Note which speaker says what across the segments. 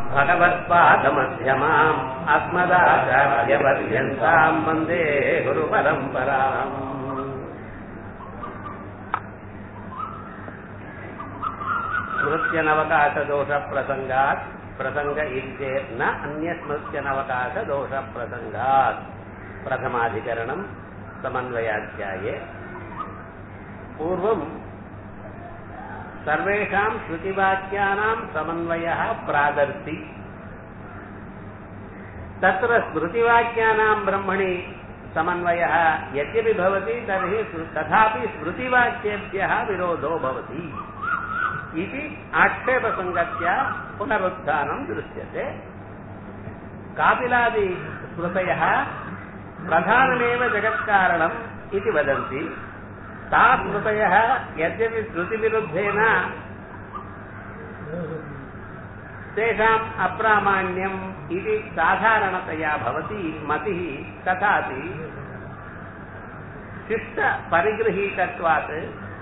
Speaker 1: भगवत्पादमध्यमाम् अस्मदाचार्यपर्यन्ताम् वन्दे गुरुपरम्पराम् स्मृत्यनवकाशदोषप्रसङ्गात् प्रसङ्ग इत्येत् न अन्यस्मृत्यनवकाशदोषप्रसङ्गात् प्रथमाधिकरणम् समन्वयाध्याये पूर्वम् सर्वेषाम् श्रुतिवाक्यानाम् समन्वयः प्रादर्ति तत्र स्मृतिवाक्यानाम् ब्रह्मणि समन्वयः यद्यपि भवति तर्हि तथापि स्मृतिवाक्येभ्यः विरोधो भवति इति आक्षेपसङ्गत्या पुनरुत्थानम् दृश्यते कापिलादिस्मृतयः प्रधानमेव जगत्कारणम् इति वदन्ति ता स्मृतयः यद्यपि श्रुतिविरुद्धेन तेषाम् अप्रामाण्यम् इति साधारणतया भवति मतिः तथापि शिष्टपरिगृहीतत्वात्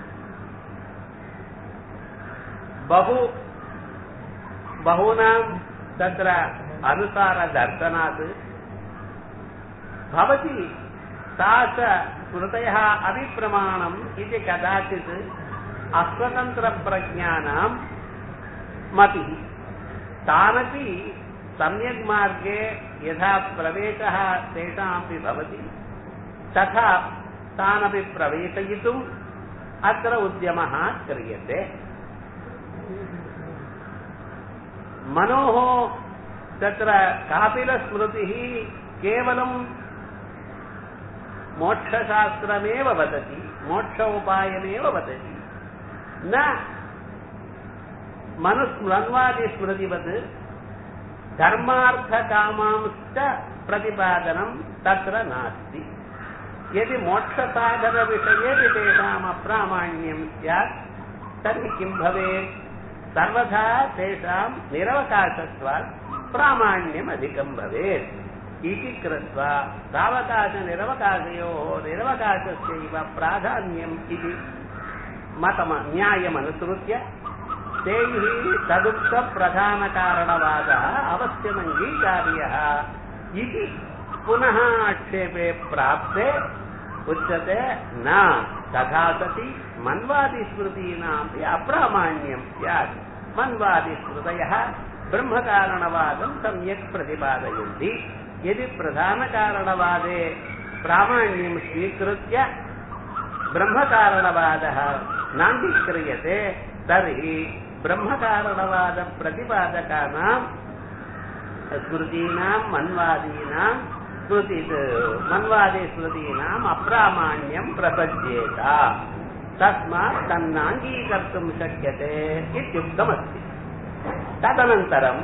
Speaker 1: बहु बहूनां तत्र अनुसारदर्शनात् भवति सा च स्मृतयः अभिप्रमाणम् इति कदाचित् अस्वतन्त्रप्रज्ञानां मतिः तानपि सम्यक् मार्गे यथा प्रवेशः तेषामपि भवति तथा तानपि प्रवेशयितुम् अत्र उद्यमः क्रियते मनोः तत्र कापिलस्मृतिः केवलं मोक्षशास्त्रमेव वदति मोक्षोपायमेव वदति न मनुस्मृन्वादिस्मृतिवत् धर्मार्थकामांश्च प्रतिपादनं तत्र नास्ति यदि मोक्षसाधनविषयेपि तेषाम् अप्रामाण्यं स्यात् तर्हि किं भवेत् सर्वथा तेषां निरवकाशत्वात् प्रामाण्यम् अधिकं भवेत् इति कृत्वा सावकाशनिरवकाशयोः निरवकाशस्यैव प्राधान्यम् इति मतम न्यायमनुसृत्य तैः तदुक्तप्रधानकारणवादः अवश्यमङ्गीकार्यः इति पुनः आक्षेपे प्राप्ते उच्यते न तथा सति मन्वादिस्मृतीनामपि अप्रामाण्यं स्यात् मन्वादिस्मृतयः ब्रह्मकारणवादं सम्यक् प्रतिपादयन्ति यदि प्रधानकारणवादे प्रामाण्यं स्वीकृत्य ब्रह्मकारणवादः नाङ्गीक्रियते तर्हि ब्रह्मकारणवादप्रतिपादकानां स्मृतीनां मन्वादीनां स्मृति मन्वादिस्मृतीनाम् अप्रामाण्यं प्रपद्येत तस्मात् तन्नाङ्गीकर्तुं शक्यते इत्युक्तमस्ति तदनन्तरं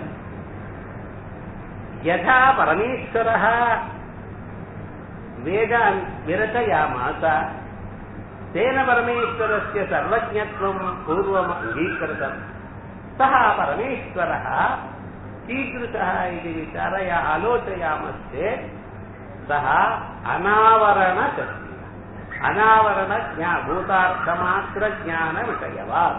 Speaker 1: यथा परमेश्वरः वेदान् विरचयामास तेन परमेश्वरस्य सर्वज्ञत्वं पूर्वम् अङ्गीकृतम् सः परमेश्वरः कीदृशः इति विचारय आलोचयामश्चेत् सः अनावरणशक्ति अनावरणज्ञा भूतार्थमात्रज्ञानविषयवान्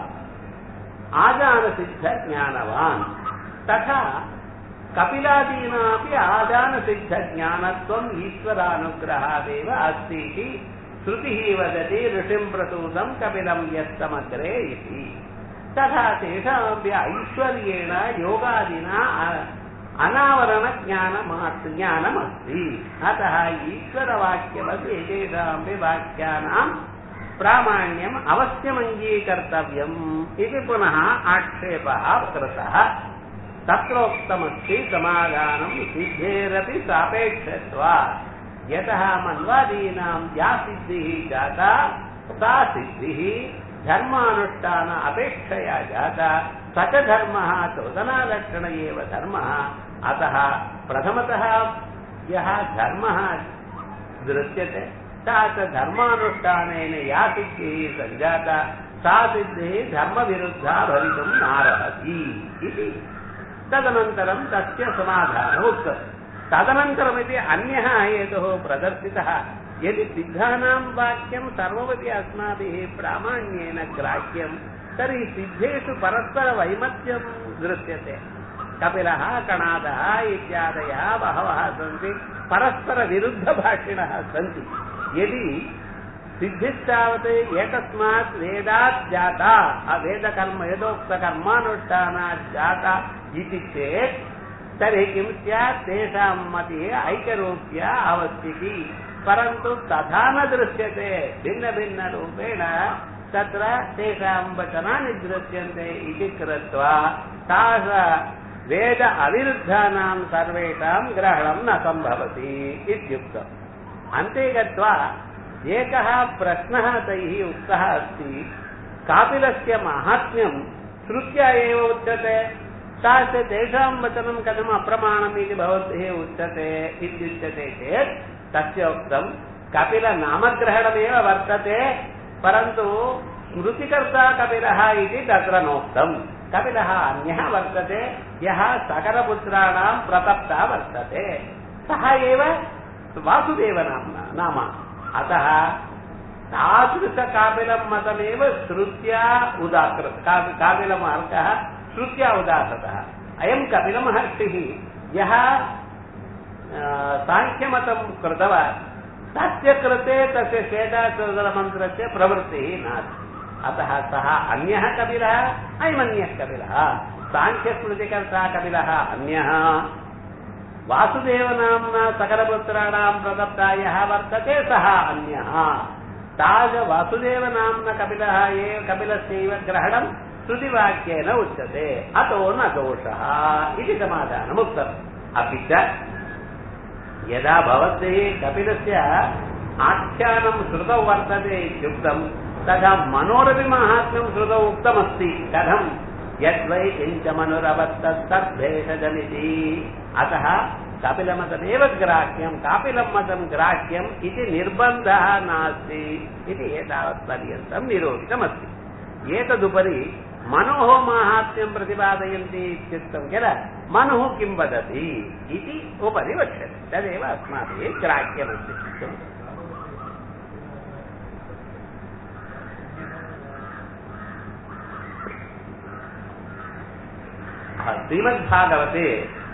Speaker 1: आजानसिद्धज्ञानवान् तथा कपिलादीनापि आजानसिद्धज्ञानत्वम् ईश्वरानुग्रहादेव अस्ति इति श्रुतिः वदति ऋषिम् प्रसूतम् कपिलम् यस्तमग्रे इति तथा तेषामपि ऐश्वर्येण योगादिना अनावरणज्ञानमात् ज्ञानमस्ति अतः ईश्वरवाक्यवत् एतेषामपि वाक्यानाम् प्रामाण्यम् अवश्यमङ्गीकर्तव्यम् इति पुनः आक्षेपः कृतः तत्रोक्तमस्ति समाधानम् सिद्धेरपि सापेक्षत्वात् यतः मन्वादीनाम् या सिद्धिः जाता सा सिद्धिः धर्मानुष्ठान अपेक्षया जाता स च धर्मः चोदनालक्षण एव धर्मः अतः प्रथमतः यः धर्मः दृश्यते सा च धर्मानुष्ठानेन या सिद्धिः सञ्जाता सा सिद्धिः धर्मविरुद्धा भवितुम् नार्हति इति तदनन्तरं तस्य समाधानम् उक्तम् तदनन्तरमिति अन्यः हेतुः प्रदर्शितः यदि सिद्धानां वाक्यं सर्वमपि अस्माभिः प्रामाण्येन ग्राह्यं तर्हि सिद्धेषु परस्परवैमत्यं दृश्यते कपिलः कणादः इत्यादयः बहवः सन्ति परस्परविरुद्धभाषिणः सन्ति यदि सिद्धिस्तावत् एकस्मात् वेदात् जाता वेदकर्म यदोक्तकर्मानुष्ठानात् जाता इति चेत् तर्हि किं स्यात् तेषां मतिः ऐक्यरूप्या अवस्थिति परन्तु तथा न दृश्यते भिन्नभिन्नरूपेण तत्र तेषां वचनानि दृश्यन्ते इति कृत्वा तास वेद अविरुद्धानां सर्वेषां ग्रहणं न सम्भवति इत्युक्तम् अन्ते गत्वा एकः प्रश्नः तैः उक्तः अस्ति कापिलस्य माहात्म्यं श्रुत्या एव उच्यते तास्य तेषां वचनं कथम् अप्रमाणम् इति भवद्भिः उच्यते इत्युच्यते चेत् तस्य उक्तं कपिलनामग्रहणमेव वर्तते परन्तु स्मृतिकर्ता कपिलः इति तत्र नोक्तम् कपिलः अन्यः वर्तते यः सकरपुत्राणां प्रतप्ता वर्तते सः एव वासुदेवनाम्ना नाम अतः तादृशकापिलं मतमेव श्रुत्या उदाकृत कापिलमार्गः श्रुत्या उदाहृतः अयं कपिलमहर्षिः यः साङ्ख्यमतं कृतवान् तस्य कृते तस्य शेषाचोदरमन्त्रस्य प्रवृत्तिः नास्ति अतः सः अन्यः कपिलः अयमन्यः कपिलः साङ्ख्यस्मृतिकर्ता कपिलः अन्यः वासुदेवनाम्ना सकलपुत्राणां प्रदत्ता यः वर्तते सः अन्यः ताज वासुदेवनाम्न कपिलः एव कपिलस्यैव ग्रहणं श्रुतिवाक्येन उच्यते अतो न दोषः इति समाधानमुक्तम् अपि च यदा भवद्भिः कपिलस्य आख्यानं श्रुतौ वर्तते इत्युक्तं तदा मनोरपि माहात्म्यं श्रुतौ उक्तमस्ति कथं यद्वै किञ्चमनुरवत्तद्भेषजमिति अतः कपिलमतमेव ग्राह्यं कापिलं मतं ग्राह्यम् इति निर्बन्धः नास्ति इति एतावत्पर्यन्तं निरूपितमस्ति एतदुपरि मनोः माहात्म्यं प्रतिपादयन्ति इत्युक्तं किल मनुः किं वदति इति उपरि वक्ष्यते तदेव अस्माभिः ग्राह्यमस्ति श्रीमद्भागवते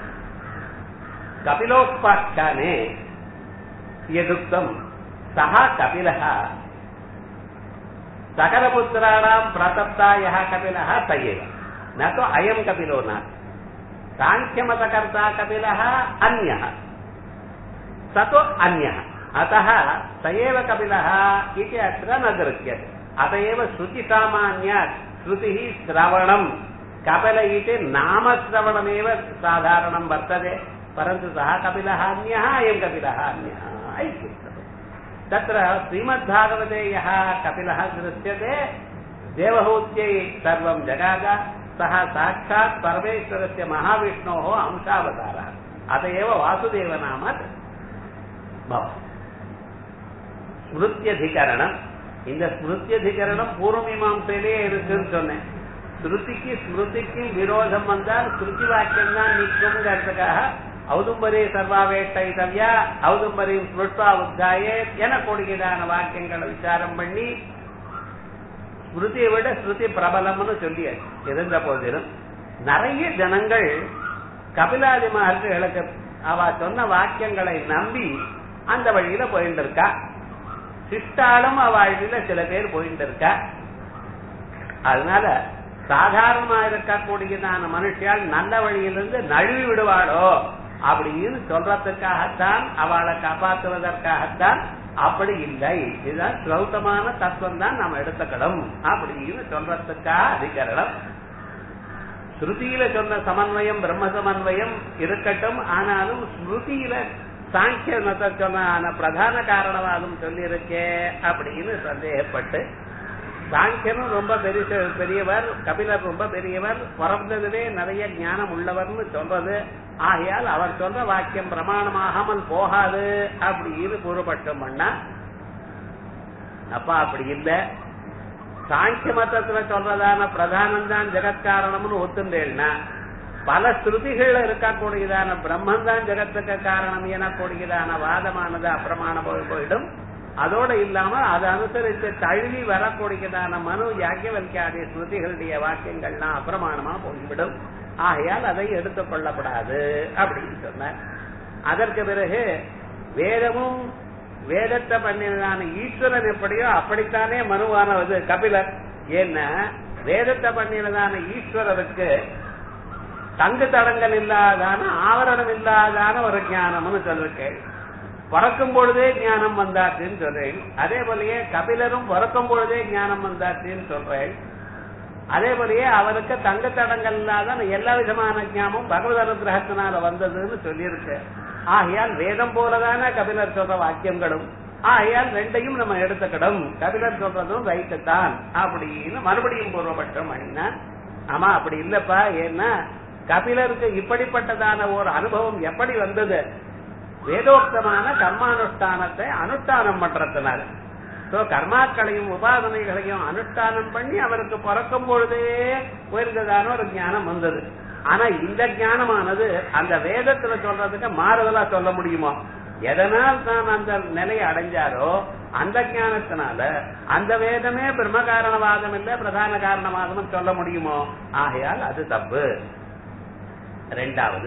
Speaker 1: कपिलोपाख्याने यदुक्तं सः कपिलः सकलपुत्राणां प्रतप्ता यः कपिलः स एव न तु अयं कपिलो नास्ति साङ्ख्यमतकर्ता कपिलः अन्यः स तु अन्यः अतः स एव कपिलः इति अत्र न दृश्यते अत एव श्रुतिसामान्यात् श्रुतिः श्रवणं कपिल इति नामश्रवणमेव साधारणं वर्तते परन्तु सः कपिलः अन्यः अयं कपिलः अन्यः इत्युक्तम् तत्र श्रीमद्भागवते यः कपिलः दृश्यते देवहूत्यै सर्वं जगाद सः साक्षात् परमेश्वरस्य महाविष्णोः अंशावतारः अत एव वासुदेवनाम भवति ஸ்மிருத்தியதிகரணம் இந்த ஸ்மிருத்தியதிகரணம் பூர்வமீமாசையிலே இருக்குன்னு சொன்னேன் ஸ்ருதிக்கு ஸ்மிருதிக்கும் விரோதம் வந்தால் ஸ்ருதி வாக்கியம் தான் நிற்குங்கிறதுக்காக ஔதும்பரி சர்வாவேட்டைதவ்யா ஔதும்பரியும் ஸ்மிருத்வா உத்தாயே என கூடுகிறான வாக்கியங்களை விசாரம் பண்ணி ஸ்மிருதியை விட ஸ்ருதி பிரபலம்னு சொல்லியாச்சு இருந்த போதிலும் நிறைய ஜனங்கள் கபிலாதி மகர்ஷிகளுக்கு அவ சொன்ன வாக்கியங்களை நம்பி அந்த வழியில போயிட்டு இருக்கா சிஷ்டாலும் அவ வழியில சில பேர் போயிட்டு இருக்கா அதனால சாதாரணமா இருக்கக்கூடியதான மனுஷியால் நல்ல வழியிலிருந்து நழுவி விடுவாளோ அப்படின்னு சொல்றதுக்காகத்தான் அவளை காப்பாற்றுவதற்காகத்தான் அப்படி இல்லை இதுதான் ஸ்லௌத்தமான தத்துவம் தான் நம்ம எடுத்துக்கணும் அப்படின்னு சொல்றதுக்காக அதிகரணம் ஸ்ருதியில சொன்ன சமன்வயம் பிரம்ம சமன்வயம் இருக்கட்டும் ஆனாலும் ஸ்ருதியில சாங்கிய மத சொன்ன பிரதான காரணவாதம் சொல்லியிருக்கே அப்படின்னு சந்தேகப்பட்டு சாங்கியனும் ரொம்ப பெரிய பெரியவர் கபிலர் ரொம்ப பெரியவர் பிறந்ததிலே நிறைய ஞானம் உள்ளவர்னு சொல்றது ஆகையால் அவர் சொல்ற வாக்கியம் பிரமாணமாகாமல் போகாது அப்படின்னு கூறப்பட்டோம் பண்ணா அப்பா அப்படி இல்லை சாங்கிய மதத்துல சொல்றதான பிரதானம் தான் ஜெகத்காரணம்னு ஒத்துண்டேன்னா பல ஸ்ருதிகள்ல இருக்கக்கூடியதான பிரம்மன் தான் ஜெகத்துக்கு காரணம் எனக்கூடியதான வாதமானது அப்பிரமாண போய் போயிடும் அதோட இல்லாம அதை அனுசரித்து தழுவி வரக்கூடியதான மனு யாக்கியவல்கியாதி ஸ்ருதிகளுடைய வாக்கியங்கள்லாம் அப்பிரமாணமா போய்விடும் ஆகையால் அதை எடுத்துக் கொள்ளப்படாது அப்படின்னு சொன்னார் அதற்கு பிறகு வேதமும் வேதத்தை பண்ணினதான ஈஸ்வரன் எப்படியோ அப்படித்தானே மனுவானது கபிலர் ஏன்னா வேதத்தை பண்ணினதான ஈஸ்வரருக்கு தங்கு தடங்கள் இல்லாதான ஆவரணம் இல்லாதான ஒரு ஞானம்னு சொல்லிருக்கேன் பிறக்கும் பொழுதே ஞானம் வந்தாச்சுன்னு சொல்றேன் அதே போலயே கபிலரும் பிறக்கும் பொழுதே ஞானம் வந்தாச்சுன்னு சொல்றேன் அதே போலயே அவருக்கு தங்க தடங்கள் இல்லாத எல்லா விதமான ஞானமும் பகவத் அனுகிரகத்தினால வந்ததுன்னு சொல்லியிருக்கு ஆகையால் வேதம் போலதான கபிலர் சொல்ற வாக்கியங்களும் ஆகையால் ரெண்டையும் நம்ம எடுத்துக்கிடும் கபிலர் சொல்றதும் ரைட்டு தான் அப்படின்னு மறுபடியும் பூர்வபட்சம் பண்ணினா ஆமா அப்படி இல்லப்பா ஏன்னா கபிலருக்கு இப்படிப்பட்டதான ஒரு அனுபவம் எப்படி வந்தது வேதோக்தமான கர்மானுஷ்டானத்தை அனுஷ்டானம் பண்றதுனால சோ கர்மாக்களையும் உபாசனைகளையும் அனுஷ்டானம் பண்ணி அவருக்கு பிறக்கும் பொழுதே உயர்ந்ததான ஒரு ஞானம் வந்தது ஆனா இந்த ஞானமானது அந்த வேதத்துல சொல்றதுக்கு மாறுதலா சொல்ல முடியுமா எதனால் தான் அந்த நிலையை அடைஞ்சாரோ அந்த ஞானத்தினால அந்த வேதமே பிரம்ம காரணவாதம் இல்ல பிரதான காரணவாதம் சொல்ல முடியுமோ ஆகையால் அது தப்பு ரெண்டாவது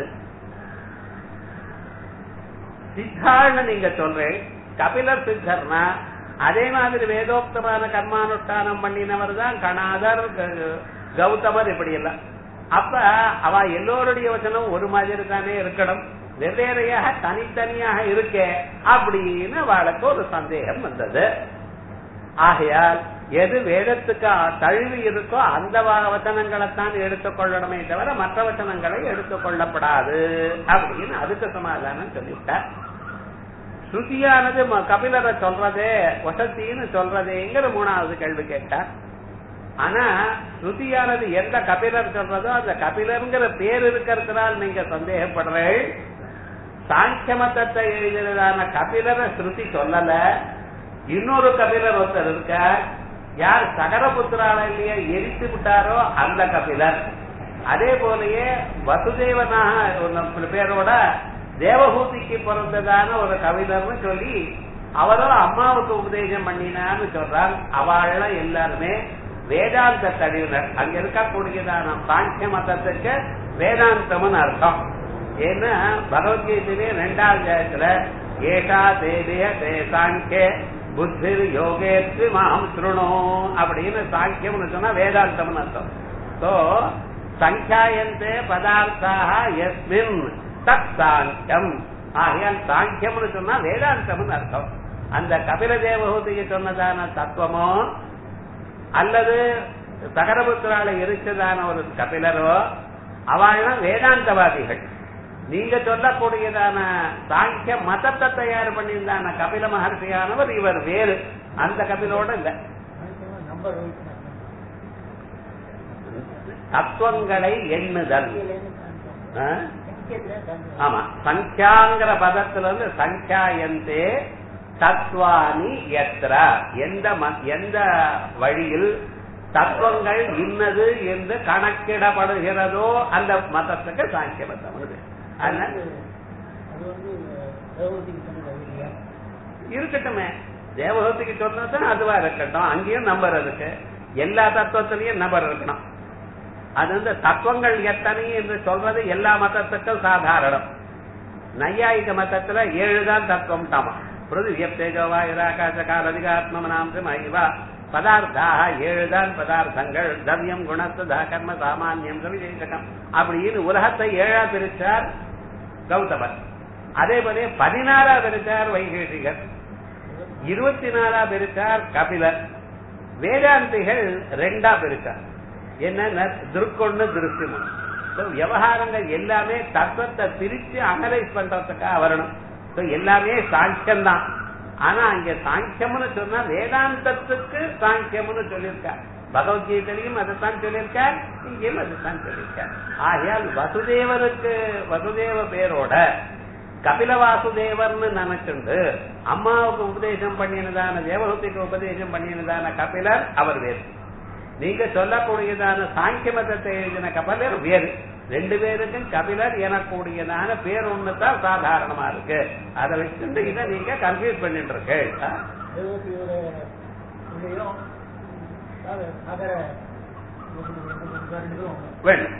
Speaker 1: சித்தான்னு நீங்க சொல்றேன் கபிலர் சித்தர்னா அதே மாதிரி வேதோக்தமான கர்மானுஷ்டானம் பண்ணினவர் தான் கணாதர் க- கௌதமர் இப்படி எல்லாம் அப்ப அவ எல்லோருடைய வச்சனம் ஒரு மாதிரி தானே இருக்கணும் வெவ்வேறையாக தனித்தனியாக இருக்கே அப்படின்னு அவளுக்கு ஒரு சந்தேகம் வந்தது ஆகையால் எது வேதத்துக்கு தழுவி இருக்கோ அந்த வ- வச்சனங்களைத்தான் எடுத்துக்கொள்ளணுமே தவிர மற்ற வச்சனங்களை எடுத்துக்கொள்ளப்படாது அப்படின்னு அதுக்கு சமாதானம் சொல்லிவிட்டார் ஸ்ருதியானது ம- கபிலரை சொல்றதே வசத்தின்னு சொல்றதேங்கிற மூணாவது கேள்வி கேட்டார் ஆனா ஸ்ருதியானது எந்த கபிலர் சொல்றதோ அந்த கபிலர்ங்கிற பேர் இருக்கிறதுனால் நீங்க சந்தேகப்படுறீள் சாங்கிய மதத்தை எழுதினதான கபிலரை ஸ்ருதி சொல்லல இன்னொரு கபிலர் ஒருத்தர் இருக்கார் யார் சகரபுத்திராலையிலேயே எரித்து விட்டாரோ அந்த கபிலர் அதே போலயே வசுதேவனாக ஒரு பேரோட தேவஹூதிக்கு பிறந்ததான ஒரு கவிஞர்னு சொல்லி அவரும் அம்மாவுக்கு உபதேசம் பண்ணினான்னு சொல்றார் அவள் எல்லாருமே வேதாந்த தடிவினர் அங்க இருக்கக்கூடியதான சாங்கிய மதத்துக்கு வேதாந்தம்னு அர்த்தம் ஏன்னா பகவத்கீதையிலே ரெண்டாவது அத்தியாயத்துல ஏஷா தேவிய தே சாங்கிய புத்தி யோகேத்து மாம் சுருணோ அப்படின்னு சாங்கியம்னு சொன்னா வேதாந்தம்னு அர்த்தம் சோ சங்கியாயந்தே பதார்த்தாக எஸ்மின் தத் சாங்கியம் ஆகையால் சாங்கியம்னு சொன்னா வேதாந்தம்னு அர்த்தம் அந்த கபில தேவஹூதிக்கு சொன்னதான தத்துவமோ அல்லது சகரபுத்திரால எரிச்சதான ஒரு கபிலரோ அவள்லாம் வேதாந்தவாதிகள் நீங்க சொல்லக்கூடியதான சாங்கிய மதத்தை தயார் பண்ணியிருந்தான கபில மகர்ஷியானவர் இவர் வேறு அந்த கபிலோட இல்ல
Speaker 2: நம்பர்
Speaker 1: தத்துவங்களை எண்ணுதல் ஆ? ஆமா சங்கியாங்கிற பதத்துல இருந்து சங்கியாயந்தே தத்வானி எத்திர எந்த ம- எந்த வழியில் தத்துவங்கள் இன்னது என்று கணக்கிடப்படுகிறதோ அந்த மதத்துக்கு சாங்கிய மதம் வருது. அதனால
Speaker 2: அது வந்து பகவதிக்கு சொன்னது இல்லையா
Speaker 1: இருக்கட்டுமே தேவகத்துக்கு சொன்னது அதுவா இருக்கட்டும் அங்கேயும் நம்பர் இருக்கு எல்லா தத்துவத்திலையும் நம்பர் இருக்கணும் அது வந்து தத்துவங்கள் எத்தனை என்று சொல்றது எல்லா மதத்துக்கும் சாதாரணம் நையாயிக மதத்துல ஏழு தான் தத்துவம் தாமா பிருதிவியப் தேஜோவா இராகாச கால அதிகாத்மனாம்சம் ஐவா பதார்த்தாக ஏழுதான் பதார்த்தங்கள் தவ்யம் குணஸ்தா கர்ம சாமானியம் விசேஷகம் அப்படின்னு உலகத்தை ஏழா பிரிச்சார் கௌதமர் அதே போல பதினாறா பிரிச்சார் வைகேஷிகர் இருபத்தி நாலா பிரிச்சார் கபிலர் வேதாந்திகள் ரெண்டா பிரிச்சார் என்ன திருக்கொன்னு திருஷ்டிமன் So, விவகாரங்கள் எல்லாமே தத்துவத்தை பிரிச்சு அனலைஸ் பண்றதுக்காக வரணும் So, எல்லாமே சாங்கியம் தான் ஆனா இங்க சாங்கியம்னு சொன்னா வேதாந்தத்துக்கு சாங்கியம்னு சொல்லியிருக்கார் பகவத்கீதையிலையும் அதைத்தான் சொல்லியிருக்கார் இங்கேயும் அதைத்தான் சொல்லியிருக்கார் ஆகையால் வசுதேவருக்கு வசுதேவ பேரோட கபில வாசுதேவர்னு நினைச்சுண்டு அம்மாவுக்கு உபதேசம் பண்ணினதான தேவகத்துக்கு உபதேசம் பண்ணினதான கபிலர் அவர் வேறு நீங்க சொல்லக்கூடியதான சாங்கிய மதத்தை எழுதின கபிலர் வேறு ரெண்டு பேருக்கும் கபிலர் எனக்கூடியதான பேர் ஒண்ணுதான் சாதாரணமா இருக்கு அதை வச்சுட்டு இதை நீங்க கன்ஃபியூஸ் பண்ணிட்டு இருக்கு
Speaker 2: பகவதியோட இதுலையும் அதாவது அகர ரெண்டு பேரும்
Speaker 1: வேணும்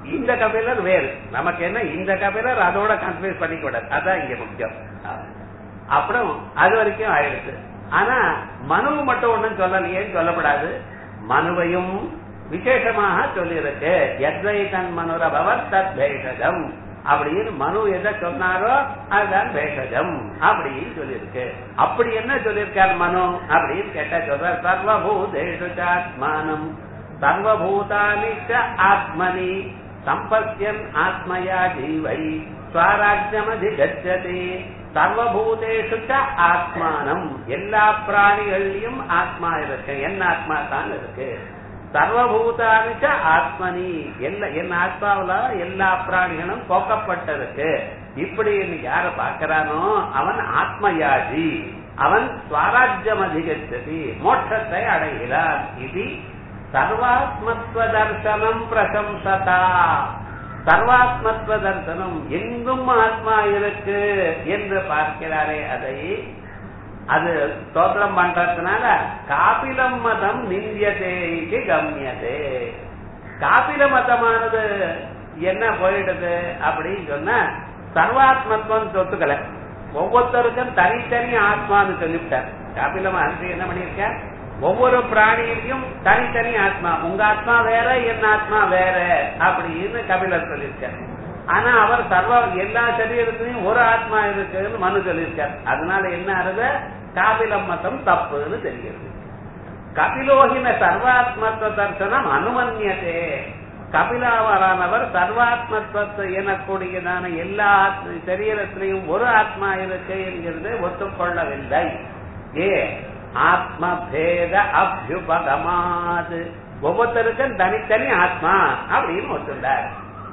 Speaker 1: இந்த கபிலர் வேறு நமக்கு என்ன இந்த கபிலர் அதோட கன்ஃபியூஸ் பண்ணிக்க கூடாது அதான் இங்க முக்கியம் அப்புறம் அது வரைக்கும் ஆயிடுச்சு ஆனா மனு மட்டும் ஒண்ணும் சொல்லலையேன்னு சொல்லப்படாது மனுவையும் விசேஷமாக சொல்லியிருக்கு எத்வை தன் மனுரபவர் தத் பேஷஜம் அப்படின்னு மனு எதை சொன்னாரோ அதுதான் பேஷஜம் அப்படின்னு சொல்லியிருக்கு அப்படி என்ன சொல்லியிருக்கார் மனு அப்படின்னு கேட்டா சொல்ற சர்வபூதேஷு ஆத்மானம் சர்வபூதானி ச ஆத்மனி சம்பஸ்யன் ஆத்மயா ஜீவை ஸ்வராஜ்யமதிகச்சதி சர்வபூதேஷு ச ஆத்மானம் எல்லா பிராணிகள்லயும் ஆத்மா இருக்கு என் ஆத்மா தான் இருக்கு சர்வபூதானிச்ச ஆத்மனி எல்லா என் ஆத்மாவுல எல்லா பிராணிகளும் போக்கப்பட்டிருக்கு இப்படி யார பாக்கிறானோ அவன் ஆத்மயாஜி அவன் ஸ்வராஜ்யம் அதிகச்சதி மோட்சத்தை அடைகிறான் இது சர்வாத்மத்வ தர்சனம் பிரசம்சதா சர்வாத்மத்வ தர்சனம் எங்கும் ஆத்மா இருக்கு என்று பார்க்கிறாரே அதை அது ஸ்தோத்திரம் பண்றதுனால காபிலம் மதம் நிந்தியதேக்கு கம்யதே காபில மதமானது என்ன போயிடுது அப்படின்னு சொன்னா சர்வாத்மத்துவம் சொத்துக்கல ஒவ்வொருத்தருக்கும் தனித்தனி ஆத்மான்னு சொல்லிவிட்டார் காபில மகர்ஷி என்ன பண்ணிருக்க ஒவ்வொரு பிராணியிலையும் தனித்தனி ஆத்மா உங்க ஆத்மா வேற என் ஆத்மா வேற அப்படின்னு கபிலர் சொல்லியிருக்கார் ஆனா அவர் சர்வ எல்லா சரீரத்திலையும் ஒரு ஆத்மா இருக்குன்னு மனு சொல்லியிருக்கார் அதனால என்ன ஆறுது காபிலம் மதம் தப்புன்னு தெரிகிறது கபிலோகின சர்வாத்மத்துவ தர்சனம் அனுமன்யதே கபிலாவரானவர் சர்வாத்மத்துவத்தை எனக்கூடியதான எல்லா சரீரத்திலையும் ஒரு ஆத்மா இருக்கு என்கிறது ஒத்துக்கொள்ளவில்லை ஏ ஆத்ம பேத அபியுபகமாது ஒவ்வொருத்தருக்கும் தனித்தனி ஆத்மா அப்படின்னு ஒத்துண்டார்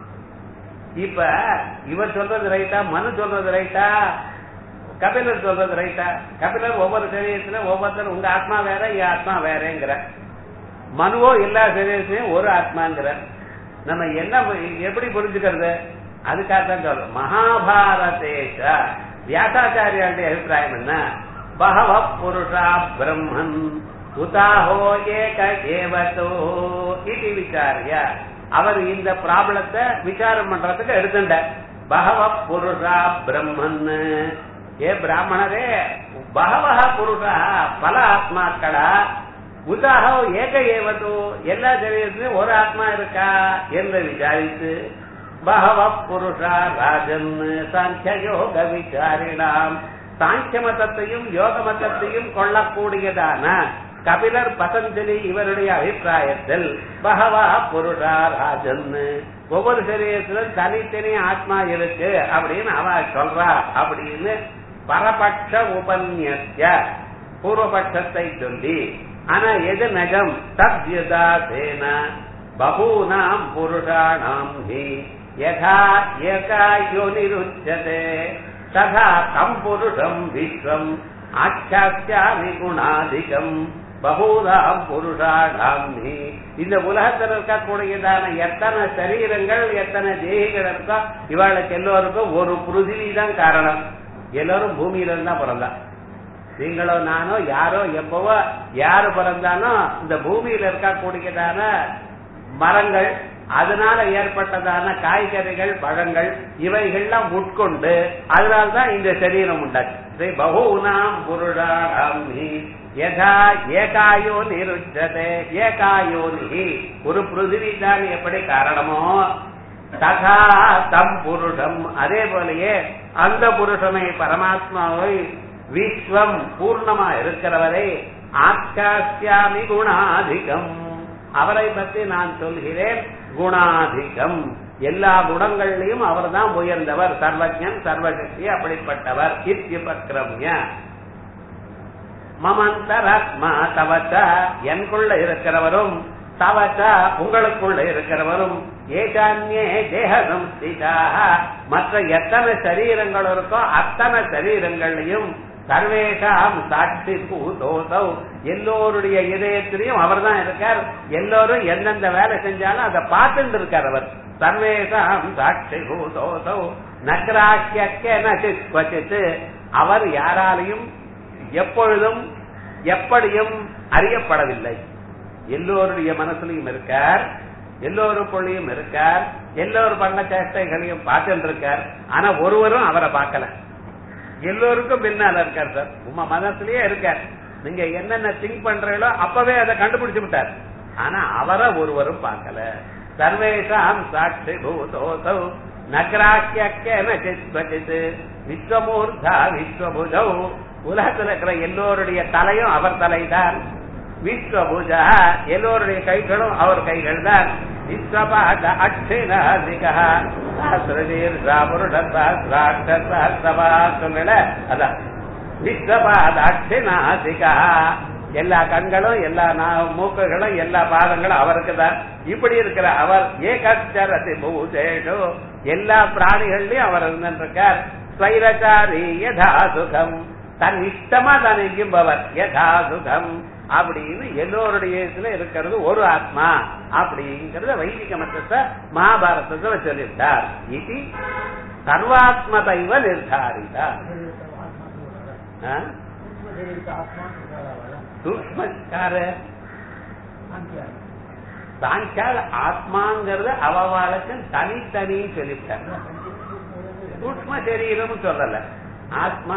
Speaker 1: இப்ப இவர் சொல்றது ரைட்டா மனு சொல்றது ரைட்டா கபிலர் சொல்றது ரைட்டா கபிலர் ஒவ்வொரு சரீரத்துல ஒவ்வொருத்தரும் உங்க ஆத்மா வேற என் ஆத்மா வேறங்கிற மனுவோ எல்லா சரீரத்திலையும் ஒரு ஆத்மாங்கிற நம்ம என்ன எப்படி புரிஞ்சுக்கிறது அதுக்காக தான் சொல்றோம் மகாபாரதேஷ வியாசாச்சாரியாளுடைய அபிப்பிராயம் என்ன பகவ புருஷா பிரம்மன் உதாஹோ ஏக ஏவதோ இது விசாரிய அவர் இந்த ப்ராப்ளத்தை விசாரம் பண்றதுக்கு எடுத்துட்ட பகவ புருஷா பிரம்மன் ஏ பிராமணரே பகவஹ புருஷா பல ஆத்மாக்களா உதாகோ ஏக ஏவதோ எல்லா சரீரத்திலும் ஒரு ஆத்மா இருக்கா என்று விசாரித்து பகவ புருஷா ராஜன் சாங்கிய யோக விசாரிடாம் சாங்கிய மதத்தையும் யோக மதத்தையும் கொள்ளக்கூடியதான கபிலர் பதஞ்சலி இவருடைய அபிப்பிராயத்தில் பகவா புருஷா ராஜன் ஒவ்வொரு சரீரத்திலும் தனித்தனி ஆத்மா இருக்கு அப்படின்னு அவ சொல்றா அப்படின்னு பரபட்ச உபன்யஸ்ய பூர்வபட்சத்தை சொல்லி ஆனா எது நகம் தத்யுதாசேன பகூனாம் புருஷாணாம் ஹி யதா ஏகாயோனிருச்சதே ததா தம் புருஷம் விஸ்வம் ஆச்சாஸ்யாமி குணாதிகம் பகூதாம் புருஷாணாம் ஹி இந்த உலகத்தில் இருக்கக்கூடியதான எத்தனை சரீரங்கள் எத்தனை தேகிகள் இருக்கோ இவாளுக்கு எல்லோருக்கும் ஒரு பிருதிவி தான் காரணம் எல்லாரும் பூமியில இருந்தா பிறந்தா நீங்களோ நானோ யாரோ எப்பவோ யாரு பிறந்தாலும் இந்த பூமியில இருக்கக்கூடியதான மரங்கள் அதனால ஏற்பட்டதான காய்கறிகள் பழங்கள் இவைகள்லாம் உட்கொண்டு அதனால்தான் இந்த சரீரம் உண்டாச்சு பகூனாம் புருடாம் யதா ஏகாயோ நிருச்சதே ஏகாயோனி ஒரு பிருதிவி தான் எப்படி காரணமோ ததா தம் புருஷம் அதே போலயே அந்த புருஷனை பரமாத்மாவை விஸ்வம் பூர்ணமா இருக்கிறவரை ஆச்சாஸ்யாமி குணாதிகம் அவரை பற்றி நான் சொல்கிறேன் குணாதிகம் எல்லா குணங்கள்லையும் அவர் தான் உயர்ந்தவர் சர்வஜன் சர்வசக்தி அப்படிப்பட்டவர் இத்தியுபக்ரம்ய மமந்தராத்மா தவச்ச எனக்குள்ள இருக்கிறவரும் தவச்ச உங்களுக்குள்ள இருக்கிறவரும் ஏகான்யே தேக சம்ஸ்திதாக மற்ற எத்தனை சரீரங்கள் இருக்கோ அத்தனை சரீரங்களையும் சர்வேஷாம் சாட்சி பூதோசௌ எல்லோருடைய இதயத்திலையும் அவர் தான் இருக்கார் எல்லோரும் எந்தெந்த வேலை செஞ்சாலும் அதை பார்த்துட்டு இருக்கார் அவர் சர்வேஷாம் சாட்சி பூதோசௌ நகராக்கியத்து அவர் யாராலையும் எப்பொழுதும் எப்படியும் அறியப்படவில்லை எல்லோருடைய மனசுலையும் இருக்கார் எல்லோருக்குள்ளேயும் இருக்கார் எல்லோரும் பண்ண சேஷ்டைகளையும் பார்த்துட்டு இருக்கார் ஆனா ஒருவரும் அவரை பார்க்கல எல்லோருக்கும் பின்னால இருக்கார் சார் உமா மதத்திலேயே இருக்கார் நீங்க என்னென்ன திங்க் பண்றீங்களோ அப்பவே அதை கண்டுபிடிச்சு விட்டார் ஆனா அவரை ஒருவரும் பார்க்கல சர்வேஷாம் சாட்சி பூதோசௌ நகராக்கியக்கேன சித் விஸ்வமூர்த்தா விஸ்வபுஜௌ உலகத்துல இருக்கிற எல்லோருடைய தலையும் அவர் தலைதான் விஸ்வபுஜா எல்லோருடைய கைகளும் அவர் கைகள் தான் விஸ்வபாத அக்ஷினாசிகா சஹசிரதீர்ஷா புருஷ சஹசிராட்ச சொல்லல அதான் விஸ்வபாத அக்ஷினாசிகா எல்லா கண்களும் எல்லா நா- மூக்குகளும் எல்லா பாதங்களும் அவருக்கு தான் இப்படி இருக்கிற அவர் ஏகச்சரதி பூஜேஷு எல்லா பிராணிகள்லயும் அவர் இருந்திருக்கார் ஸ்வைரச்சாரி யதா சுகம் தன் இஷ்டமா தான் எங்கும்பவர் யதா சுகம் அப்படின்னு எல்லோருடைய இதுல இருக்கிறது ஒரு ஆத்மா அப்படிங்கறத வைதிக மத்தத்தை மகாபாரதத்துல சொல்லியிருக்கார் இது சர்வாத்மதைவ நிர்தாரிதா ஆ? சூக்மக்கார சாங்கியால் ஆத்மாங்கிறது அவவாளுக்கு தனித்தனி சொல்லிட்டார் சூக்ம சரீரம் சொல்லல ஆத்மா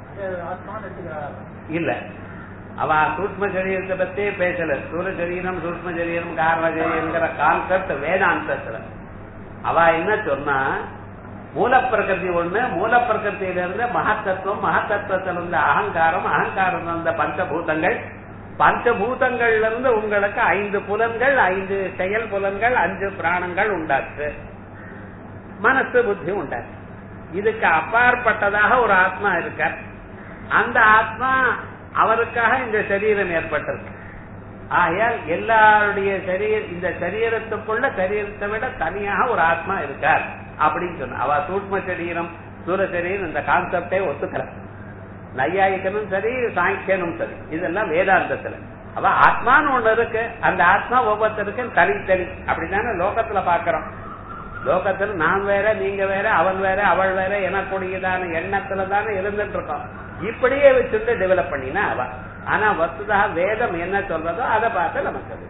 Speaker 1: இல்ல அவ சூக்ம சரீரத்தை பத்தியே பேசல சூர சரீரம் சூக்ம சரீரம் காரண சரீரங்கிற கான்செப்ட் வேதாந்தத்துல அவ என்ன சொன்னா மூலப்பிரகிருதி ஒண்ணு மூலப்பிரகிருத்தியில இருந்து மகத்தத்துவம் மகத்தத்துவத்துல இருந்து அகங்காரம் அகங்காரம் இருந்த பஞ்சபூதங்கள் பஞ்சபூதங்கள்ல இருந்து உங்களுக்கு ஐந்து புலன்கள் ஐந்து செயல் புலன்கள் அஞ்சு பிராணங்கள் உண்டாச்சு மனசு புத்தி உண்டாச்சு இதுக்கு அப்பாற்பட்டதாக ஒரு ஆத்மா இருக்கார் அந்த ஆத்மா அவருக்காக இந்த சரீரம் ஏற்பட்டிருக்கு ஆகையால் எல்லாருடைய சரீர இந்த சரீரத்துக்குள்ள சரீரத்தை விட தனியாக ஒரு ஆத்மா இருக்கார் அப்படின்னு சொன்ன அவ சூட்ம சரீரம் சூர சரீரம் இந்த கான்செப்டே ஒத்துக்கல நையாயிக்கனும் சரி சாங்கியனும் சரி இதெல்லாம் வேதாந்தத்துல அவ ஆத்மான்னு ஒண்ணு இருக்கு அந்த ஆத்மா ஒவ்வொருத்தருக்கும் தனித்தனி அப்படித்தானே லோகத்துல பாக்குறோம் லோகத்துல நான் வேற நீங்க வேற அவன் வேற அவள் வேற எனக்கூடியதான எண்ணத்துல தானே இருந்துட்டு இருக்கோம் இப்படியே வச்சுட்டு டெவலப் பண்ணினா அவ ஆனா வஸ்துதா வேதம் என்ன சொல்றதோ அதை பார்த்து நமக்கு அது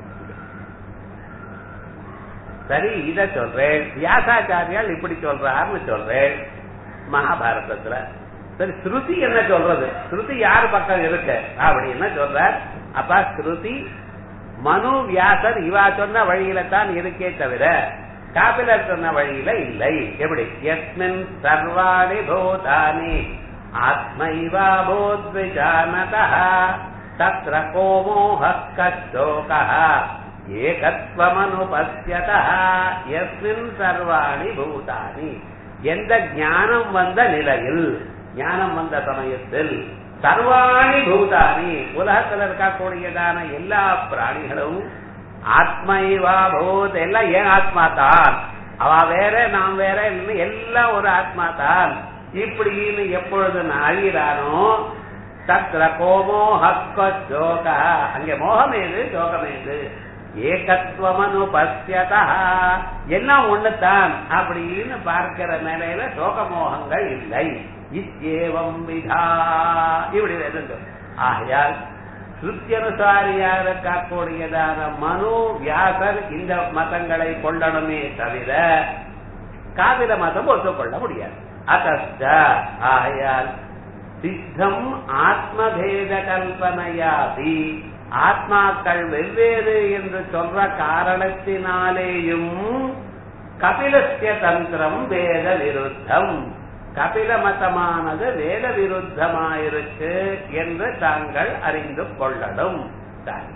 Speaker 1: சரி இத சொல்றேன் வியாசாச்சாரியால் இப்படி சொல்றாருன்னு சொல்றேன் மகாபாரதத்துல சரி ஸ்ருதி என்ன சொல்றது ஸ்ருதி யார் பக்கம் இருக்கு அப்படின்னு சொல்றார் அப்ப ஸ்ருதி மனு வியாசர் இவா சொன்ன வழியில தான் இருக்கே தவிர காபிலர் சொன்ன வழியில இல்லை எப்படி எஸ்மின் சர்வாணி பூதானி ஆத்மைவா போத்விஜானதா தத்ர கோமோஹ கச்சோகः ஏகத்வமனுபஸ்யதா எஸ்மின் சர்வாணி பூதானி எந்த ஞானம் வந்த நிலையில் ஞானம் வந்த சமயத்தில் சர்வாணி பூதானி உலகத்தில் இருக்கக்கூடியதான எல்லா பிராணிகளும் ஆத்மைவா பூத் எல்லாம் ஏன் ஆத்மா தான் அவ வேற நாம் வேற இல்லைன்னு எல்லாம் ஒரு ஆத்மா தான் இப்படின்னு எப்பொழுது நான் அழிகிறானோ தத்ர கோமோ ஹக்க ஜோக அங்கே மோகம் ஏது ஜோகம் ஏது ஏகத்துவமனு பசியதா எல்லாம் ஒண்ணுதான் அப்படின்னு பார்க்கிற நிலையில சோகமோகங்கள் இல்லை இத்தேவம் விதா இப்படி வேதம் ஆகையால் சுத்தியனுசாரியாக இருக்கக்கூடியதான மனு வியாசர் இந்த மதங்களை கொள்ளணுமே தவிர காவிர மதம் ஒத்துக்கொள்ள முடியாது அத்த ஆகையால் சித்தம் ஆத்மபேத கல்பனையாதி ஆத்மாக்கள் வெவ்வேறு என்று சொல்ற காரணத்தினாலேயும் கபிலஸ்ய தந்திரம் வேத விருத்தம் கபில மதமானது வேத விருத்தமாயிருக்கு என்று தாங்கள் அறிந்து கொள்ளணும் சரி.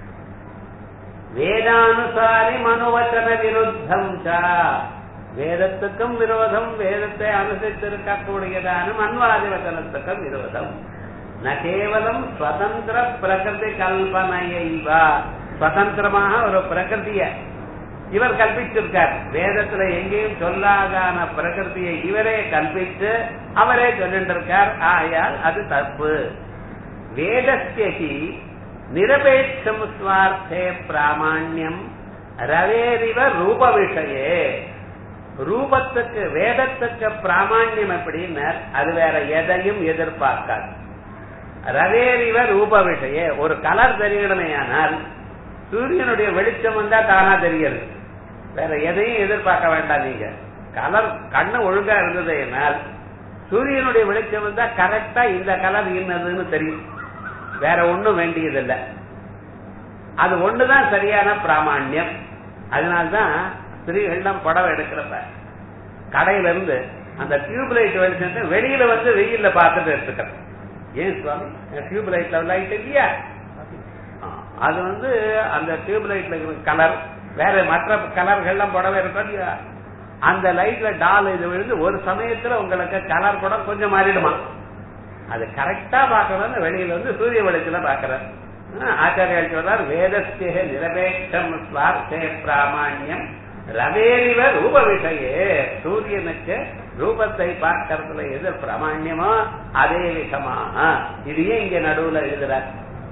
Speaker 1: வேதானுசாரி மனுவச்சன விருத்தம் ச வேதத்துக்கும் விரோதம் வேதத்தை அனுசரித்திருக்கக்கூடியதான மன்வாதி வச்சனத்துக்கும் விரோதம் ந கேவலம் சுதந்திர பிரகிருதி கல்பனையைவா சுதந்திரமாக ஒரு பிரகிருதிய இவர் கல்பிச்சிருக்கார் வேதத்துல எங்கேயும் சொல்லாதான பிரகிருதியை இவரே கல்பித்து அவரே சொல்லிட்டு இருக்கார் ஆயால் அது தப்பு வேதஸ்யகி நிரபேட்சம் ஸ்வார்த்தே பிராமாண்யம் ரவேரிவ ரூப விஷயே ரூபத்துக்கு வேதத்துக்கு பிராமாண்யம் எப்படின்னு அது வேற எதையும் எதிர்பார்க்காது ரவேரிவ ரூப விஷய ஒரு கலர் தெரியணுமே ஆனால் சூரியனுடைய வெளிச்சம் வந்தா தானா தெரியாது வேற எதையும் எதிர்பார்க்க வேண்டாம் நீங்க கலர் கண்ணு ஒழுங்கா இருந்தது என்னால் சூரியனுடைய வெளிச்சம் வந்தா கரெக்டா இந்த கலர் என்னதுன்னு தெரியும் வேற ஒண்ணும் வேண்டியதில்லை அது ஒண்ணுதான் சரியான பிராமாண்யம் அதனால்தான் ஸ்திரீகள்லாம் படம் எடுக்கிறப்ப கடையில இருந்து அந்த டியூப் லைட் வெளிச்சத்தை வெளியில வந்து வெயில்ல பார்த்துட்டு எடுத்துக்கிறேன் ஏன் சுவாமி டியூப் லைட்ல லைட் இல்லையா ஆ, அது வந்து அந்த டியூப் லைட்ல இருக்கிற கலர் வேற மற்ற கலர்கள்லாம் புடவை இருக்கா இல்லையா அந்த லைட்ல டால் இது விழுந்து ஒரு சமயத்துல உங்களுக்கு கலர் கூட கொஞ்சம் மாறிடுமா அது கரெக்டா பார்க்கணும்னு வெளியில வந்து சூரிய வெளிச்சல பாக்குறார் ஆச்சாரியால் சொல்றார் வேதஸ்தே நிரபேட்சம் ஸ்வார்த்தே பிராமாண்யம் ரவேரிவ ரூப விஷயே சூரியனுக்கு ரூபத்தை பார்க்கறதுல எது பிராமாண்யமோ அதே விஷமாக இது ஏன் இங்க நடுவுல எழுதுறார்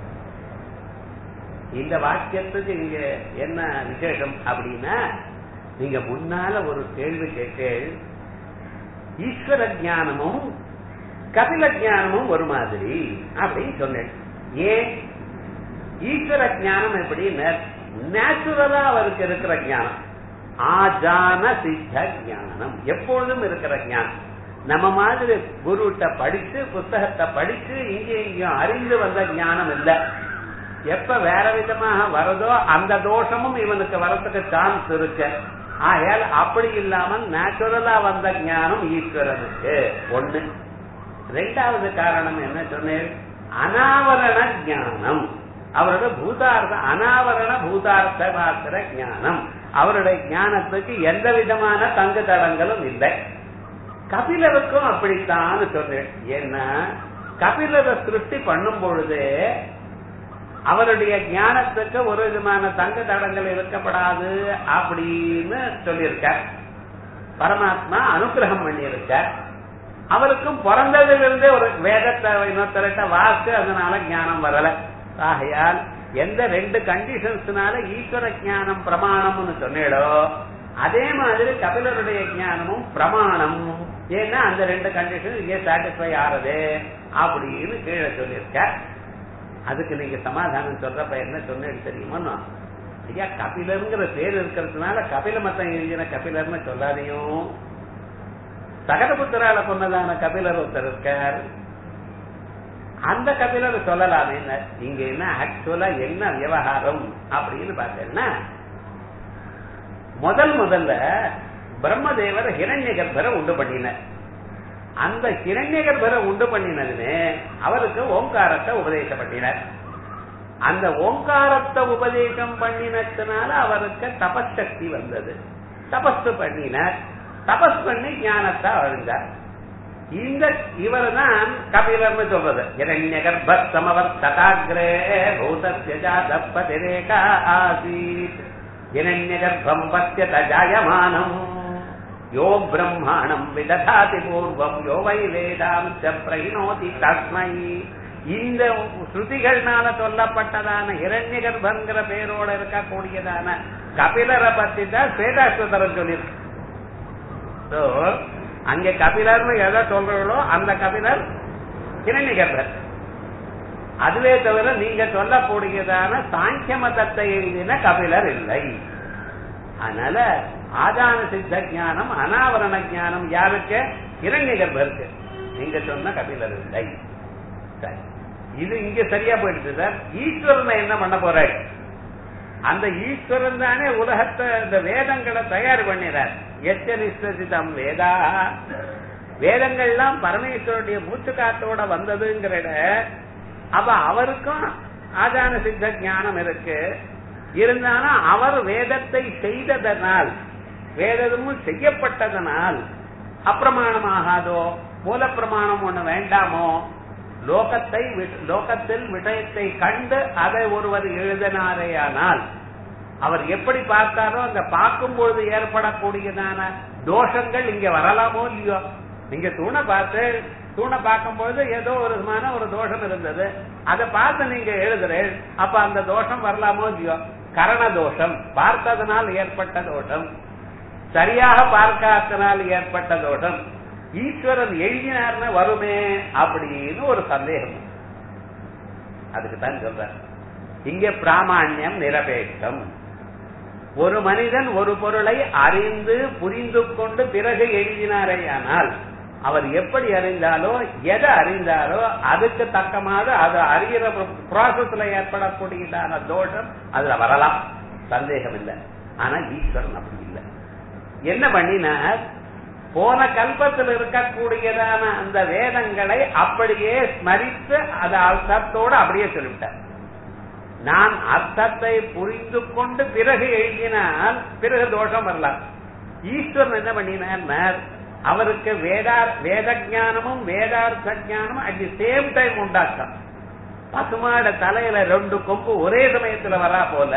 Speaker 1: இந்த வாக்கியத்துக்கு இங்க என்ன விசேஷம் அப்படின்னா நீங்க முன்னால ஒரு கேள்வி கேட்டேள் ஈஸ்வர ஞானமும் கபில ஞானமும் ஒரு மாதிரி அப்படின்னு சொன்னேன் ஏன் ஈஸ்வர ஞானம் எப்படி நேச்சுரலா அவருக்கு இருக்கிற ஞானம் ஆஜான சித்த ஞானம் எப்பொழுதும் இருக்கிற ஞானம் நம்ம மாதிரி குருட்ட படிச்சு புத்தகத்தை படிச்சு இங்கே இங்கேயும் அறிந்து வந்த ஞானம் இல்லை எப்ப வேற விதமாக வரதோ அந்த தோஷமும் இவனுக்கு வரதுக்கு சான்ஸ் இருக்கு ஆகையால் அப்படி இல்லாமல் நேச்சுரலா வந்த ஞானம் ஈஸ்வரனுக்கு ஒண்ணு ரெண்டாவது காரணம் என்ன சொன்னேன் அனாவரண ஞானம் அவரோட பூதார்த்த அனாவரண பூதார்த்த மாத்திர ஞானம் அவருடைய ஞானத்துக்கு எந்த விதமான தங்கு தடங்களும் இல்லை கபிலருக்கும் அப்படித்தான் சொன்னேன் ஏன்னா கபிலரை சிருஷ்டி பண்ணும் பொழுது அவருடைய ஞானத்துக்கு ஒரு விதமான தங்க தடங்கள் இருக்கப்படாது அப்படின்னு சொல்லியிருக்கார் பரமாத்மா அனுகிரகம் பண்ணியிருக்கார் அவருக்கும் பிறந்ததிலிருந்தே ஒரு வேதத்தை இன்னொருத்தரட்ட வாக்கு அதனால ஞானம் வரல ஆகையால் எந்த ரெண்டு கண்டிஷன்ஸ்னால ஈஸ்வர ஞானம் பிரமாணம்னு சொன்னேடோ அதே மாதிரி கபிலருடைய ஞானமும் பிரமாணம் ஏன்னா அந்த ரெண்டு கண்டிஷன் இங்கே சாட்டிஸ்ஃபை ஆறது அப்படின்னு கீழே சொல்லியிருக்க அதுக்கு நீங்க சமாதானம் சொல்றப்ப என்ன சொன்னேன்னு தெரியுமா ஐயா கபிலருங்கிற பேர் இருக்கிறதுனால கபில மத்தம் எழுதின கபிலர்னு சொல்லாதையும் சகடபுத்திரால கொன்னதான கபிலர் ஒருத்தர் இருக்கார் அந்த கபிலர் சொல்லலாமே இங்க என்ன ஆக்சுவலா என்ன விவகாரம் அப்படின்னு பார்த்தேன்னா முதல் முதல்ல பிரம்மதேவர் ஹிரண்ய கர்ப்பரை உண்டு பண்ணினார் அந்த ஹிரண்ய கர்ப்பரை உண்டு பண்ணினதுமே அவருக்கு ஓங்காரத்தை உபதேசம் பண்ணினார் அந்த ஓங்காரத்தை உபதேசம் பண்ணினதுனால அவருக்கு தபசக்தி வந்தது தபஸ் பண்ணினார் தபஸ் பண்ணி ஞானத்தை அழிந்தார் இந்த இவர் தான் கபிலர்னு சொல்றது இரண்ய கர்ப்ப சமவர்த்தகாகிரே பூதஸ்ய ஜாதப்பதிரேகா ஆசீத் இரண்ய கர்ப்பம் பத்தியத ஜாயமானம் யோ பிரம்மாணம் விததாதி பூர்வம் யோ வை வேதாம்ச பிரகினோதி தஸ்மை இந்த ஸ்ருதிகள்னால சொல்லப்பட்டதான இரண்ய கர்ப்பங்கிற பேரோட இருக்கக்கூடியதான கபிலரை பத்தி தான் ஸ்வேதாஸ்வதரன் சொல்லியிருக்கு So, அங்க கபிலர்னு எதை சொல்றீங்களோ அந்த கபிலர் கிரணி கபிலர் அதுவே தவிர நீங்க சொல்லக்கூடியதான சாங்கிய மதத்தை எழுதின கபிலர் இல்லை அதனால ஆதான சித்த ஞானம் அனாவரண ஞானம் யாருக்கு இரண்ய கர்ப்பருக்கு நீங்க சொன்ன கபிலர் இல்லை சரி. இது இங்க சரியா போயிடுச்சு சார் ஈஸ்வரனை என்ன பண்ண போறாரு அந்த ஈஸ்வரன் தானே உலகத்தை இந்த வேதங்களை தயார் பண்ணிறார் எச்சனிஸ்திதம் வேதா வேதங்கள்லாம் பரமேஸ்வருடைய மூச்சு காத்தோட வந்ததுங்கிற அப்ப அவருக்கும் ஆதான சித்த ஞானம் இருக்கு இருந்தாலும் அவர் வேதத்தை செய்ததனால் வேதமும் செய்யப்பட்டதனால் அப்பிரமாணமாகாதோ மூலப்பிரமாணம் ஒண்ணு வேண்டாமோ லோகத்தை வி- லோகத்தில் விஷயத்தை கண்டு அதை ஒருவர் எழுதினாரேயானால் அவர் எப்படி பார்த்தாரோ அந்த பார்க்கும் பொழுது ஏற்படக்கூடியதான தோஷங்கள் இங்க வரலாமோ இல்லையோ நீங்க தூணை பார்த்து தூணை பார்க்கும் பொழுது ஏதோ ஒரு விதமான ஒரு தோஷம் இருந்தது அதை பார்த்து நீங்க எழுதுறேன் அப்ப அந்த தோஷம் வரலாமோ இல்லையோ கரண தோஷம் பார்த்ததனால் ஏற்பட்ட தோஷம் சரியாக பார்க்காதனால் ஏற்பட்ட தோஷம் ஈஸ்வரன் எழுதினார்னு வருமே அப்படின்னு ஒரு சந்தேகம் அதுக்கு தான் சொல்ற இங்க பிராமாண்யம் நிரபேட்சம் ஒரு மனிதன் ஒரு பொருளை அறிந்து புரிந்து கொண்டு பிறகு எழுதினாரேயானால் அவர் எப்படி அறிந்தாலோ எதை அறிந்தாலோ அதுக்கு தக்கமாக அது அறிகிற ப்ராசஸ்ல ஏற்படக்கூடியதான தோஷம் அதுல வரலாம் சந்தேகம் இல்லை ஆனா ஈஸ்வரன் அப்படி இல்லை என்ன பண்ணினார் போன கல்பத்தில் இருக்கக்கூடியதான அந்த வேதங்களை அப்படியே ஸ்மரித்து அது அர்த்தத்தோடு அப்படியே சொல்லிவிட்டார் நான் அர்த்தத்தை புரிந்து கொண்டு பிறகு எழுதினால் பிறகு தோஷம் வரலாம் ஈஸ்வரன் என்ன பண்ணினார் அவருக்கு வேதார் வேத ஞானமும் வேதார்த்த ஞானமும் அட் தி சேம் டைம் உண்டாக்கம் பசுமாட தலையில ரெண்டு கொம்பு ஒரே சமயத்துல வரா போல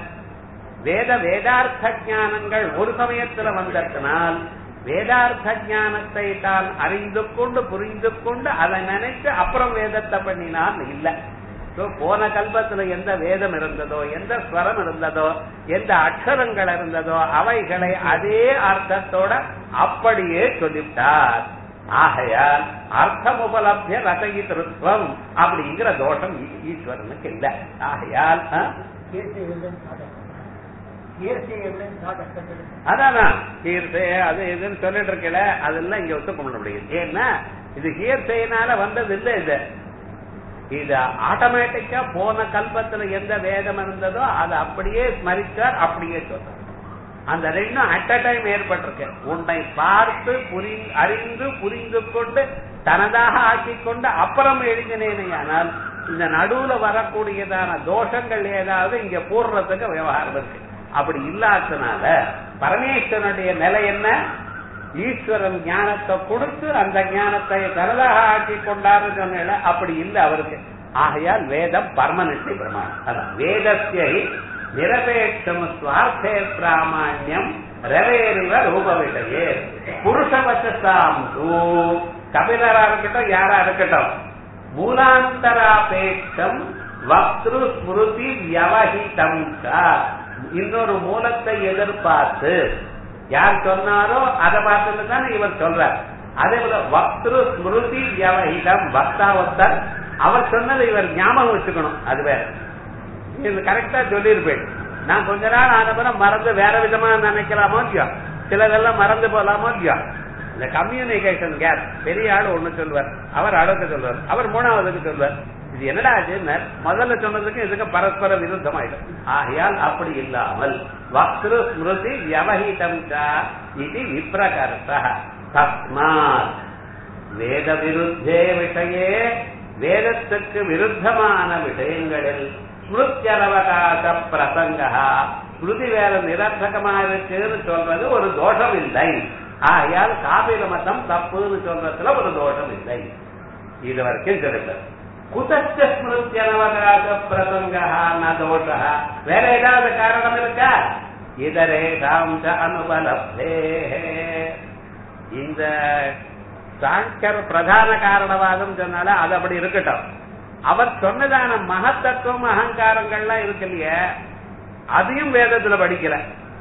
Speaker 1: வேத வேதார்த்த ஞானங்கள் ஒரு சமயத்துல வந்ததனால் வேதார்த்த ஞானத்தை தான் அறிந்து கொண்டு புரிந்து கொண்டு அதை நினைச்சு அப்புறம் வேதத்தை பண்ணினால் இல்லை போன கல்பத்துல எந்த வேதம் இருந்ததோ எந்த ஸ்வரம் இருந்ததோ எந்த அக்ஷரங்கள் இருந்ததோ அவைகளை அதே அர்த்தத்தோட அப்படியே சொல்லிவிட்டார் ஆகையால் அர்த்தம் உபலப்திய ரசயித்திருத்வம் அப்படிங்கிற தோஷம் ஈஸ்வரனுக்கு இல்ல ஆகையால்
Speaker 2: கீர்த்தி இல்லைன்னு சாதகம் கீர்த்தி இல்லைன்னு சாதகம்
Speaker 1: அதான் ஹீர்சே அது இதுன்னு சொல்லிட்டு இருக்கல அதெல்லாம் இங்க ஒத்துக்க முடியாது ஏன்னா இது ஹீர்சையினால வந்தது இல்ல இது இது ஆட்டோமேட்டிக்கா போன கல்பத்துல எந்த வேதம் இருந்ததோ அதை அப்படியே ஸ்மரிச்சார் அப்படியே சொல்றார் அந்த ரெண்டும் அட் அ டைம் ஏற்பட்டிருக்கு உன்னை பார்த்து புரி அறிந்து புரிந்து கொண்டு தனதாக ஆக்கி கொண்டு அப்புறம் எழுதினேனையானால் இந்த நடுவுல வரக்கூடியதான தோஷங்கள் ஏதாவது இங்க போடுறதுக்கு விவகாரம் இருக்கு அப்படி இல்லாதனால பரமேஸ்வரனுடைய நிலை என்ன ஈஸ்வரன் ஞானத்தை கொடுத்து அந்த ஞானத்தை தனதாக ஆக்கி கொண்டாரு சொன்ன அப்படி இல்லை அவருக்கு ஆகையால் வேதம் பர்மனன்ட்லி பிரமாணம் அதான் வேதத்தை நிரபேட்சம் சுவார்த்தே பிராமாண்யம் ரவேருவ ரூபவிடையே புருஷவச்சாம் கபிலரா இருக்கட்டும் யாரா இருக்கட்டும் மூலாந்தராபேட்சம் வக்ரு ஸ்மிருதி வியவஹிதம் இன்னொரு மூலத்தை எதிர்பார்த்து யார் சொன்னாரோ அதை பார்த்துட்டு தானே இவர் சொல்றார் அதே போல வக்ரு ஸ்மிருதி வியவஹிதம் வக்தா ஒத்தர் அவர் சொன்னதை இவர் ஞாபகம் வச்சுக்கணும் அது வேற இது கரெக்டா சொல்லியிருப்பேன் நான் கொஞ்ச நாள் ஆனப்பறம் மறந்து வேற விதமா நினைக்கலாமோ இல்லையோ சிலதெல்லாம் மறந்து போலாமோ இல்லையோ இந்த கம்யூனிகேஷன் கேப் பெரிய ஆள் ஒண்ணு சொல்வார் அவர் அடுத்த சொல்வார் அவர் மூணாவதுக்கு சொல்வார் இது என்னடா ஆச்சுன்னு முதல்ல சொன்னதுக்கு இதுக்கு பரஸ்பர விருத்தமாயிடும் ஆகையால் அப்படி இல்லாமல் வக்ரு ஸ்மிருதி வியவஹிதம் இது விப்ரகர்த்த தஸ்மாத் வேத விருத்தே விஷயே வேதத்துக்கு விருத்தமான விஷயங்களில் ஸ்மிருத்தியரவகாச பிரசங்க ஸ்மிருதி வேற நிரர்த்தகமா இருக்குன்னு சொல்றது ஒரு தோஷம் இல்லை ஆகையால் காபில மதம் தப்புன்னு சொல்றதுல ஒரு தோஷம் இல்லை இது வரைக்கும் சொல்லிட்டு குதச்ச ஸ்மிருத்தியனவகாச பிரசங்க ந தோஷ வேற ஏதாவது காரணம் இருக்கா இதரேஷாம் அனுபலப்தே இந்த சாங்கர் பிரதான காரணவாதம் சொன்னால அது அப்படி இருக்கட்டும் அவர் சொன்னதான மகத்தத்துவம் அகங்காரங்கள்லாம் இருக்கு இல்லையா அதையும் வேதத்துல படிக்கல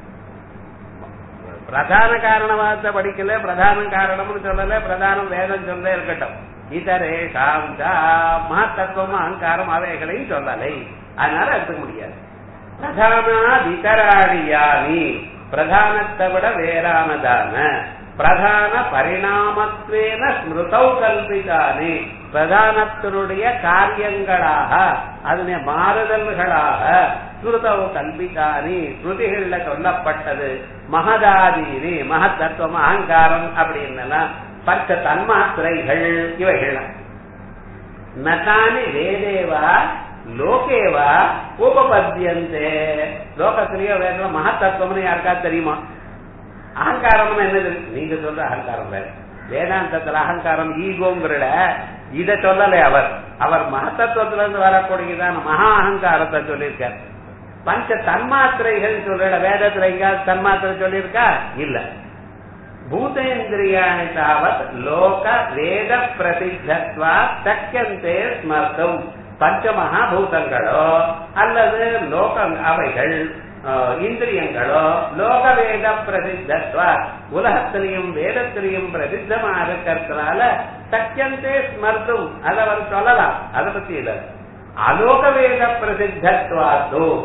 Speaker 1: பிரதான காரணவாதத்தை படிக்கல பிரதான காரணம்னு சொல்லல பிரதானம் வேதம் சொல்ல இருக்கட்டும் இதரே சாந்தா மகத்தத்துவம் அகங்காரம் அவைகளையும் சொல்லலை அதனால எடுத்துக்க முடியாது பிரதானாதிதராடியானி பிரதானத்தை விட வேறானதான பிரதான பரிணாமத்வேன ஸ்மிருதௌ கல்பிதானே பிரதானத்தினுடைய காரியங்களாக அதனுடைய மாறுதல்களாக ஸ்மிருதௌ கல்பிதானி ஸ்ருதிகள்ல சொல்லப்பட்டது மகதாதீனி மகத்தத்துவம் அகங்காரம் அப்படின்னலாம் பச்ச தன்மாத்திரைகள் இவைகள் நகானி வேதேவா லோகேவா உபபத்தியந்தே லோகத்திலேயோ வேற மகத்தத்துவம்னு யாருக்கா தெரியுமா அகங்காரம்னு என்னது நீங்க சொல்ற அகங்காரம் வேற வேதாந்தத்துல அகங்காரம் ஈகோங்கிறத இத சொல்லல அவர் அவர் மகத்தத்துவத்துல இருந்து வரக்கூடியதான மகா அகங்காரத்தை சொல்லியிருக்கார் பஞ்ச தன்மாத்திரைகள் சொல்ற வேதத்துல எங்காவது தன்மாத்திரை சொல்லியிருக்கா இல்ல பூதேந்திரியாணி தாவத் லோக வேத பிரசித்தத்வா சக்கியந்தே ஸ்மர்த்தும் பஞ்சமகாபூதங்களோ அல்லது லோக அவைகள் இந்திரியங்களோ லோக வேத பிரசித்தத்வா உலகத்திலையும் வேதத்திலையும் பிரசித்தமா இருக்கிறதுனால சக்கியந்தே ஸ்மர்த்தும் அதை அவர் சொல்லலாம் அதை பத்தி இல்ல அலோக வேத பிரசித்தத்வாத்து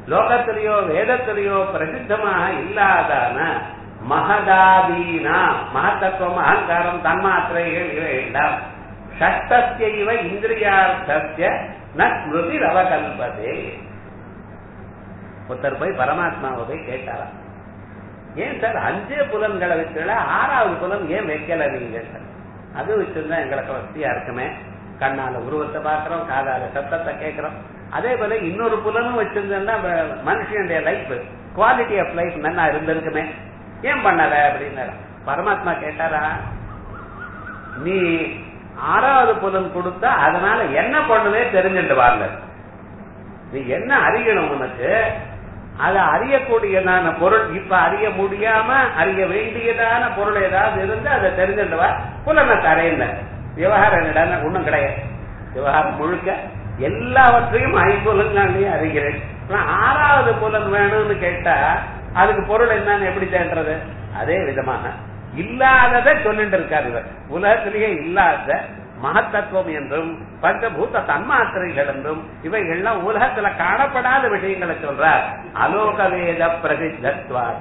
Speaker 1: லோகத்திலேயோ வேதத்திலேயோ பிரசித்தமாக இல்லாதான மகதாதீனா மகத்தத்துவம் அகங்காரம் தன்மாத்திரைகள் இவை எல்லாம் ஷஷ்டஸ்ய இவ இந்திரியார்த்தஸ்ய ந ஸ்மிருதி ரவகல்பதே ஒருத்தர் போய் பரமாத்மாவை போய் கேட்டாராம் ஏன் சார் அஞ்சே புலன்களை வச்சுல ஆறாவது புலன் ஏன் வைக்கல நீங்க சார் அது வச்சிருந்தா எங்களுக்கு வசதியா இருக்குமே கண்ணால உருவத்தை பாக்குறோம் காதால சத்தத்தை கேட்கிறோம் அதே போல இன்னொரு புலனும் வச்சிருந்தா மனுஷனுடைய லைஃப் குவாலிட்டி ஆஃப் லைஃப் நல்லா இருந்திருக்குமே ஏன் பண்ணல அப்படின்னாரு பரமாத்மா கேட்டாரா நீ ஆறாவது புலன் கொடுத்தா அதனால என்ன பண்ணுவே தெரிஞ்சுட்டு வாங்க நீ என்ன அறியணும் உனக்கு அதை அறியக்கூடியதான பொருள் இப்ப அறிய முடியாம அறிய வேண்டியதான பொருள் ஏதாவது இருந்து அதை தெரிஞ்சுட்டவா புலனை தரையில விவகாரம் என்னடா ஒண்ணும் கிடையாது விவகாரம் முழுக்க எல்லாவற்றையும் ஐம்புலன்களையே அறிகிறேன் ஆனா ஆறாவது புலன் வேணும்னு கேட்டா அதுக்கு பொருள் என்னன்னு எப்படி தேன்றது அதே விதமாக இல்லாததை சொல்லிட்டு இருக்கார் இவர் உலகத்திலேயே இல்லாத மகத்தத்துவம் என்றும் பஞ்சபூத தன்மாத்திரைகள் என்றும் இவைகள்லாம் உலகத்துல காணப்படாத விஷயங்களை சொல்றார் அலோக வேத பிரசித்தத்வார்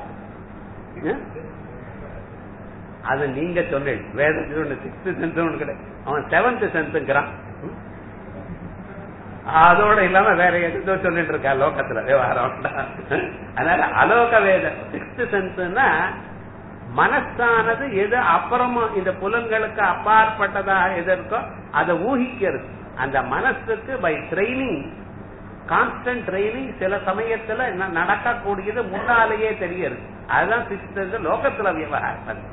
Speaker 1: அது நீங்க சொன்னீங்க வேதத்தில் ஒண்ணு சிக்ஸ்த் சென்ஸ் ஒண்ணு கிடையாது அவன் செவன்த் சென்ஸுங்கிறான் அதோட இல்லாம வேற எதோ சொல்லிட்டு இருக்கா லோகத்துல விவகாரம் அதனால அலோக வேத சிக்ஸ்த் சென்ஸ்னா மனசானது எது அப்புறமா இந்த புலன்களுக்கு அப்பாற்பட்டதாக எது இருக்கோ அதை ஊகிக்கிறது அந்த மனசுக்கு பை ட்ரைனிங் கான்ஸ்டன்ட் ட்ரைனிங் சில சமயத்துல நடக்கக்கூடியது முன்னாலேயே தெரியுது அதுதான் சிக்ஸ்த் லோகத்துல விவகாரம்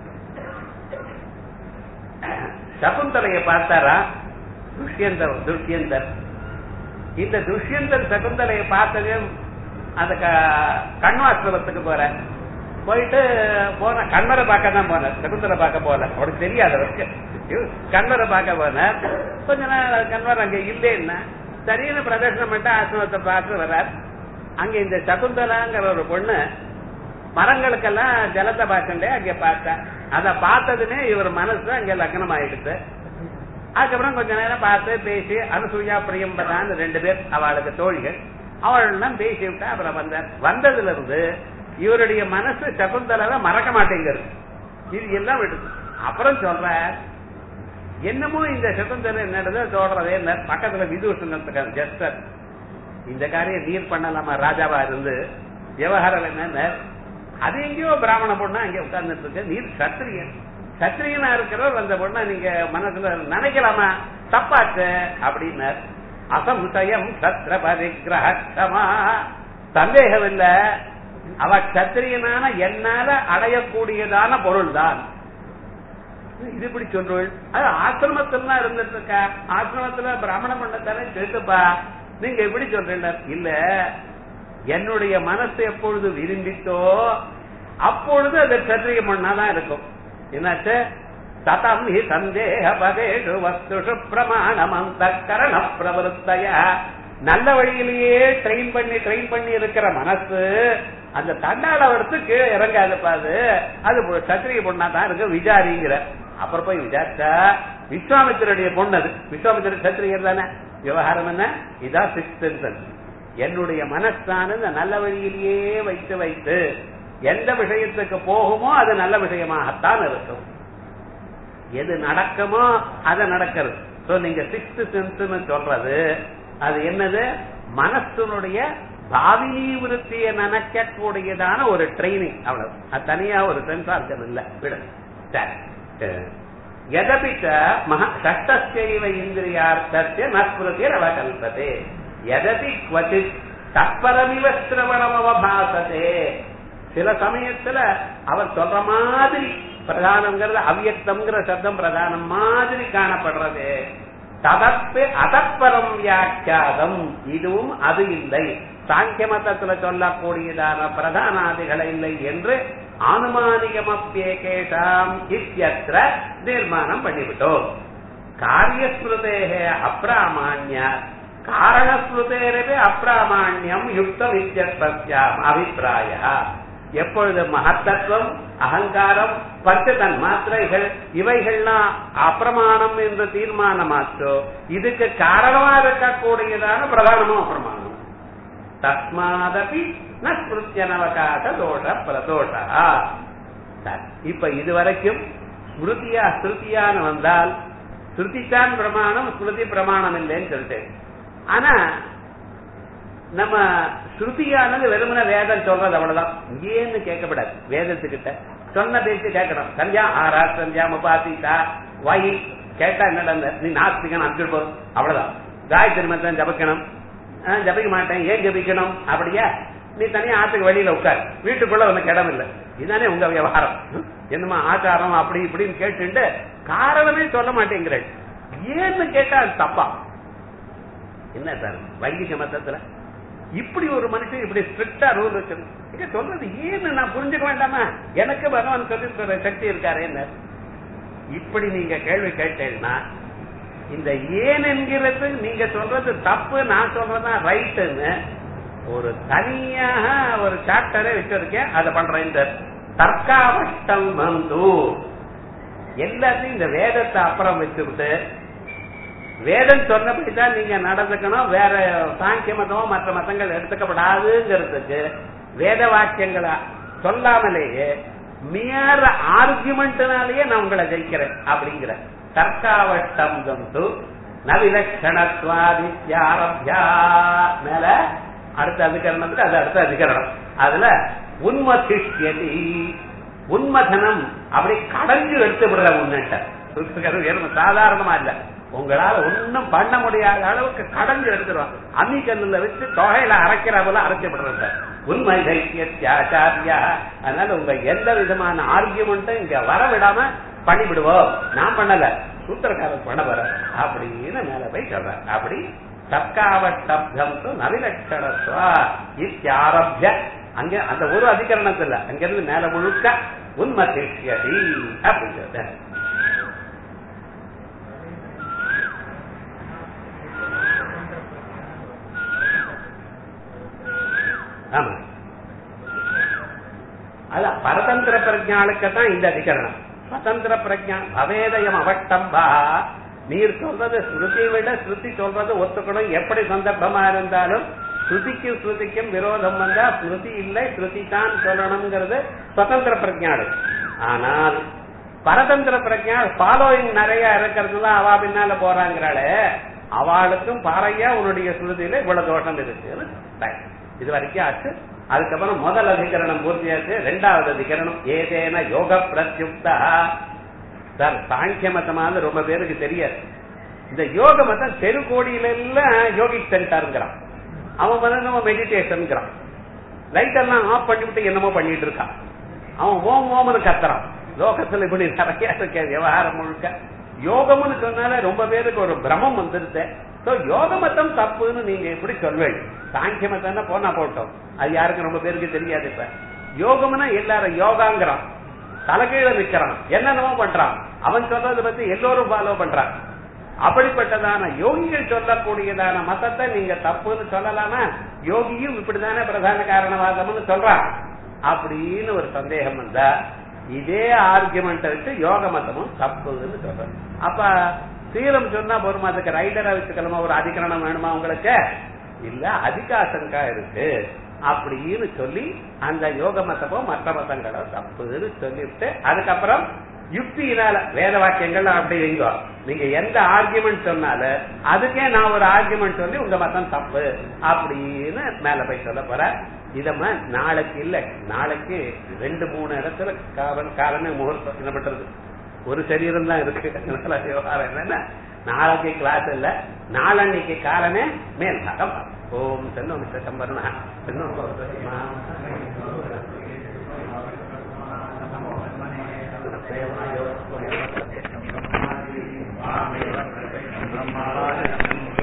Speaker 1: சகுந்தலைய பார்த்தாரா துஷ்யந்தர் துஷ்யந்தர் இந்த துஷ்யந்தர் சகுந்தலைய பார்த்ததே அந்த கண்வாஸ்திரத்துக்கு போற போயிட்டு போன கண்மரை பார்க்க தான் போன சகுந்தரை பார்க்க போல அவருக்கு தெரியாது அவருக்கு கண்மரை பார்க்க போன கொஞ்ச நாள் கண்வர் அங்க இல்லைன்னா சரியான பிரதர்ஷனம் பண்ணிட்டு ஆசிரமத்தை பார்த்து வர்றார் அங்க இந்த சகுந்தலாங்கிற ஒரு பொண்ணு மரங்களுக்கெல்லாம் ஜலத்தை பார்க்கண்டே அங்க பார்த்தா அத பார்த்ததுமே இவர் மனசு அங்க லக்னம் ஆயிடுச்சு அதுக்கப்புறம் கொஞ்ச நேரம் பார்த்து பேசி அனுசூயா பிரியம்பதான் ரெண்டு பேர் அவளுக்கு தோழிகள் அவள் பேசி விட்டா அப்புறம் வந்தார் வந்ததுல இருந்து இவருடைய மனசு சகுந்தலாவை மறக்க மாட்டேங்கிறது இது எல்லாம் விடுது அப்புறம் சொல்ற என்னமோ இந்த சகுந்தலை என்னது சொல்றதே இல்ல பக்கத்துல விதூஷணத்துக்கு ஜஸ்டர் இந்த காரியம் நீர் பண்ணலாமா ராஜாவா இருந்து விவகாரம் என்ன அது எங்கேயோ பிராமண பொண்ணா அங்க உட்கார்ந்துட்டு இருக்கு நீர் சத்திரியன் சத்திரியனா இருக்கிறவர் அந்த பொண்ணை நீங்க மனசுல நினைக்கலாமா தப்பாச்சு அப்படின்னார் அசம்சயம் சத்திர பரிகிரகமா சந்தேகம் இல்ல அவ சத்திரியனான என்னால அடையக்கூடியதான பொருள் தான் இது இப்படி சொல்றோள் அது ஆசிரமத்துல இருந்துட்டு இருக்கா ஆசிரமத்துல பிராமண பண்ணத்தானே சேர்த்துப்பா நீங்க எப்படி சொல்றீங்க இல்ல என்னுடைய மனசு எப்பொழுது விரும்பித்தோ அப்பொழுது அது சத்திரிய மண்ணாதான் இருக்கும் என்னாச்சு ததம் ஹி சந்தேக பதேஷு வஸ்துஷு பிரமாணம் அந்த கரண பிரவருத்தைய நல்ல வழியிலேயே ட்ரெயின் பண்ணி ட்ரெயின் பண்ணி இருக்கிற மனசு அந்த தண்டாளவரத்து கீழே இறங்காதுப்பா அது அது சத்திரிய பொண்ணா தான் இருக்கு விசாரிங்கிற அப்புறம் போய் விசாரிச்சா விஸ்வாமித்திரனுடைய பொண்ணு அது விஸ்வாமித்திர சத்திரியர் தானே விவகாரம் என்ன இதான் சிக்ஸ்த் என்னுடைய மனசானது நல்ல வழியிலேயே வைத்து வைத்து எந்த விஷயத்துக்கு போகுமோ அது நல்ல விஷயமாகத்தான் இருக்கும் எது நடக்குமோ அது நடக்கிறது சோ நீங்க சிக்ஸ்த் சென்ஸ்னு சொல்றது அது என்னது மனசனுடைய பாவினி விருத்தியை நினைக்கக்கூடியதான ஒரு ட்ரைனிங் அவ்வளவு அது தனியா ஒரு சென்சார் இல்ல விட சரி எதபிச்ச மகா சஷ்டஸ்யைவ இந்திரியார்த்தஸ்ய நஸ்மிருதிர் அவகல்பதே எதபி குவச்சித் தற்பரமிவ சிரவணமவபாசதே சில சமயத்துல அவர் சொல்ற மாதிரி பிரதானம்ங்கிறது அவ்யக்தம்ங்கிற சப்தம் பிரதானம் மாதிரி காணப்படுறது ததப்பு அதப்பரம் வியாக்கியாதம் இதுவும் அது இல்லை சாங்கிய மதத்துல சொல்லக்கூடியதான பிரதானாதிகள் இல்லை என்று ஆனுமானிகமப்பியேகேஷாம் இத்தியத்திர தீர்மானம் பண்ணிவிட்டோம் காரியஸ்மிருதேக அப்பிராமான்ய காரணஸ்மிருதேரவே அப்பிராமான்யம் யுக்தம் இத்தியஸ்யாம் அபிப்பிராய எப்பொழுது மகத்தத்துவம் அகங்காரம் பஞ்சதன் மாத்திரைகள் இவைகள்லாம் அப்பிரமாணம் என்று தீர்மானமாச்சோ இதுக்கு காரணமா இருக்கக்கூடியதான பிரதானமும் அப்பிரமாணம் தஸ்மாதபி ந ஸ்மிருத்தியனவகாச தோஷ பிரதோஷா சரி இப்ப இது வரைக்கும் ஸ்மிருதியா ஸ்ருதியான்னு வந்தால் ஸ்ருதித்தான் பிரமாணம் ஸ்மிருதி பிரமாணம் இல்லைன்னு சொல்லிட்டேன் ஆனா நம்ம ஸ்ருதியானது வெறுமன வேதம் சொல்றது அவ்வளவுதான் ஏன்னு கேட்கப்படாது வேதத்துக்கிட்ட சொன்ன பேச்சு கேட்கணும் சந்தியா ஆரா சந்தியா முபாசிதா வாயி கேட்டா என்னடா நீ நாஸ்திகன் அப்துல் போதும் அவ்வளவுதான் காயத்ரி மந்திரம் ஜபிக்கணும் ஆஹ், ஜபிக்க மாட்டேன் ஏன் ஜபிக்கணும் அப்படியா நீ தனியா ஆத்துக்கு வெளியில உட்கார் வீட்டுக்குள்ள உனக்கு இடம் இல்லை இதுதானே உங்க விவகாரம் ம்? என்னமா ஆச்சாரம் அப்படி இப்படின்னு கேட்டுட்டு காரணமே சொல்ல மாட்டேங்கிறேன் ஏன்னு கேட்டா அது தப்பா என்ன சார் வைதிக மதத்துல இப்படி ஒரு மனுஷன் இப்படி ஸ்ட்ரிக்டா ரூல் வச்சிருக்கணும் இங்க சொல்றது ஏன்னு நான் புரிஞ்சுக்க வேண்டாமா எனக்கு பகவான் சொல்லி தர சக்தி இருக்காரு என்ன இப்படி நீங்க கேள்வி கேட்டீங்கன்னா இந்த ஏன் என்கிறது நீங்க சொல்றது தப்பு நான் சொல்றதுதான் ரைட்டுன்னு ஒரு தனியாக ஒரு சாப்டரே வச்சிருக்கேன் அதை பண்றேன் இந்த தர்க்காவஷ்டம் வந்து எல்லாத்தையும் இந்த வேதத்தை அப்புறம் வச்சுவிட்டு வேதம் சொன்னபடி தான் நீங்க நடந்துக்கணும் வேற சாங்கிய மதமோ மற்ற மதங்கள் எடுத்துக்கப்படாதுங்கிறதுக்கு வேத வாக்கியங்களை சொல்லாமலேயே மியர் ஆர்குமெண்ட்னாலேயே நான் உங்களை ஜெயிக்கிறேன் அப்படிங்கிற தர்க்காவட்டம் தந்து நவிலட்சணத்வாதித்யாரப்யா மேல அடுத்த அதிகரணத்துக்கு அது அடுத்த அதிகரணம் அதுல உன்மதிஷ்யதி உன்மதனம் அப்படி கடைஞ்சு எடுத்து விடுற முன்னிட்ட சாதாரணமா இல்ல உங்களால ஒண்ணும் பண்ண முடியாத அளவுக்கு கடைஞ்சு எடுத்துருவாங்க அம்மி கல்லுல வச்சு தொகையில அரைக்கிற போல அரைச்சு விடுறது உண்மை தைக்கியாச்சாரியா அதனால உங்க எந்த விதமான ஆர்கியூமெண்ட்டும் இங்க வர விடாம பண்ணி விடுவோம் நான் பண்ணல சூத்திரக்காரர் பண்ண வர அப்படின்னு மேல போய் சொல்ற அப்படி தற்காவட்டப்தம் நவிலட்சணத்துவா இத்தியாரப்ய அங்க அந்த ஒரு அதிகரணத்துல அங்கிருந்து மேல முழுக்க உண்மதிஷ்யதி அப்படிங்கிறத ஆமா அதான் பரதந்திர பிரஜாளுக்கு தான் இந்த அதிகரணம் பரதந்திர பிரஜா பவேதயம் அவட்டம்பா நீர் சொல்றது ஸ்ருதி விட ஸ்ருதி சொல்றது ஒத்துக்கணும் எப்படி சந்தர்ப்பமா இருந்தாலும் ஸ்ருதிக்கும் ஸ்ருதிக்கும் விரோதம் வந்தா ஸ்ருதி இல்லை ஸ்ருதி தான் சொல்லணுங்கிறது சுதந்திர பிரஜாடு ஆனால் பரதந்திர பிரஜா ஃபாலோயிங் நிறைய இருக்கிறதுல அவா பின்னால போறாங்கிறாளே அவளுக்கும் பாறையா உன்னுடைய ஸ்ருதியில இவ்வளவு தோஷம் இருக்குன்னு right. இது வரைக்கும் ஆச்சு அதுக்கப்புறம் முதல் அதிகரணம் பூர்த்தியாச்சு ரெண்டாவது அதிகரணம் ஏதேன யோக பிரத்யுக்தா சார் சாங்கிய மதமானது ரொம்ப பேருக்கு தெரியாது இந்த யோக மதம் தெருக்கோடியில எல்லாம் யோகிக் சென்டருங்கிறான் அவன் வந்து நம்ம மெடிடேஷன்ங்கிறான் லைட் எல்லாம் ஆஃப் பண்ணிவிட்டு என்னமோ பண்ணிட்டு இருக்கான் அவன் ஓம் ஓம்னு கத்துறான் லோகத்துல இப்படி நிறைய இருக்க விவகாரம் முழுக்க யோகம்னு சொன்னாலே ரொம்ப பேருக்கு ஒரு பிரமம் வந்துருது சோ யோக மதம் தப்புன்னு நீங்க எப்படி சொல்வேன் சாங்கிய மதம் போனா போட்டோம் அது யாருக்கும் ரொம்ப பேருக்கு தெரியாது இப்ப யோகம்னா எல்லாரும் யோகாங்கிறான் தலைகீழ நிக்கிறான் என்னென்னமோ பண்றான் அவன் சொல்றதை பத்தி எல்லோரும் ஃபாலோ பண்றான் அப்படிப்பட்டதான யோகிகள் சொல்லக்கூடியதான மதத்தை நீங்க தப்புன்னு சொல்லலாமா யோகியும் இப்படிதானே பிரதான காரணவாதம்னு சொல்றான் அப்படின்னு ஒரு சந்தேகம் வந்தா இதே ஆர்குமெண்ட் வச்சு யோக மதமும் தப்புன்னு சொல்றேன் அப்ப சீலம் சொன்னா போருமா அதுக்கு ரைடரா வச்சுக்கலாமா ஒரு அதிகரணம் வேணுமா உங்களுக்கு இல்ல அதிகாசங்கா இருக்கு அப்படின்னு சொல்லி அந்த யோக மதமும் மற்ற மதங்களோ தப்புன்னு சொல்லிவிட்டு அதுக்கப்புறம் யுக்தியினால வேத வாக்கியங்கள் அப்படி வைங்க நீங்க எந்த ஆர்குமெண்ட் சொன்னாலும் அதுக்கே நான் ஒரு ஆர்குமெண்ட் சொல்லி உங்க மதம் தப்பு அப்படின்னு மேல போய் சொல்ல போறேன் இதமா நாளைக்கு இல்ல நாளைக்கு ரெண்டு மூணு இடத்துல காவல் காலமே முகூர்த்தம் என்ன பண்றது ஒரு சரீரம் தான் இருக்கு அதனால விவகாரம் என்னன்னா நாளைக்கு கிளாஸ் இல்ல நாளன்னைக்கு காலமே மேல் பாகம் ஓம் சென்னோ மிஸ்டர் சம்பரணா சென்னோ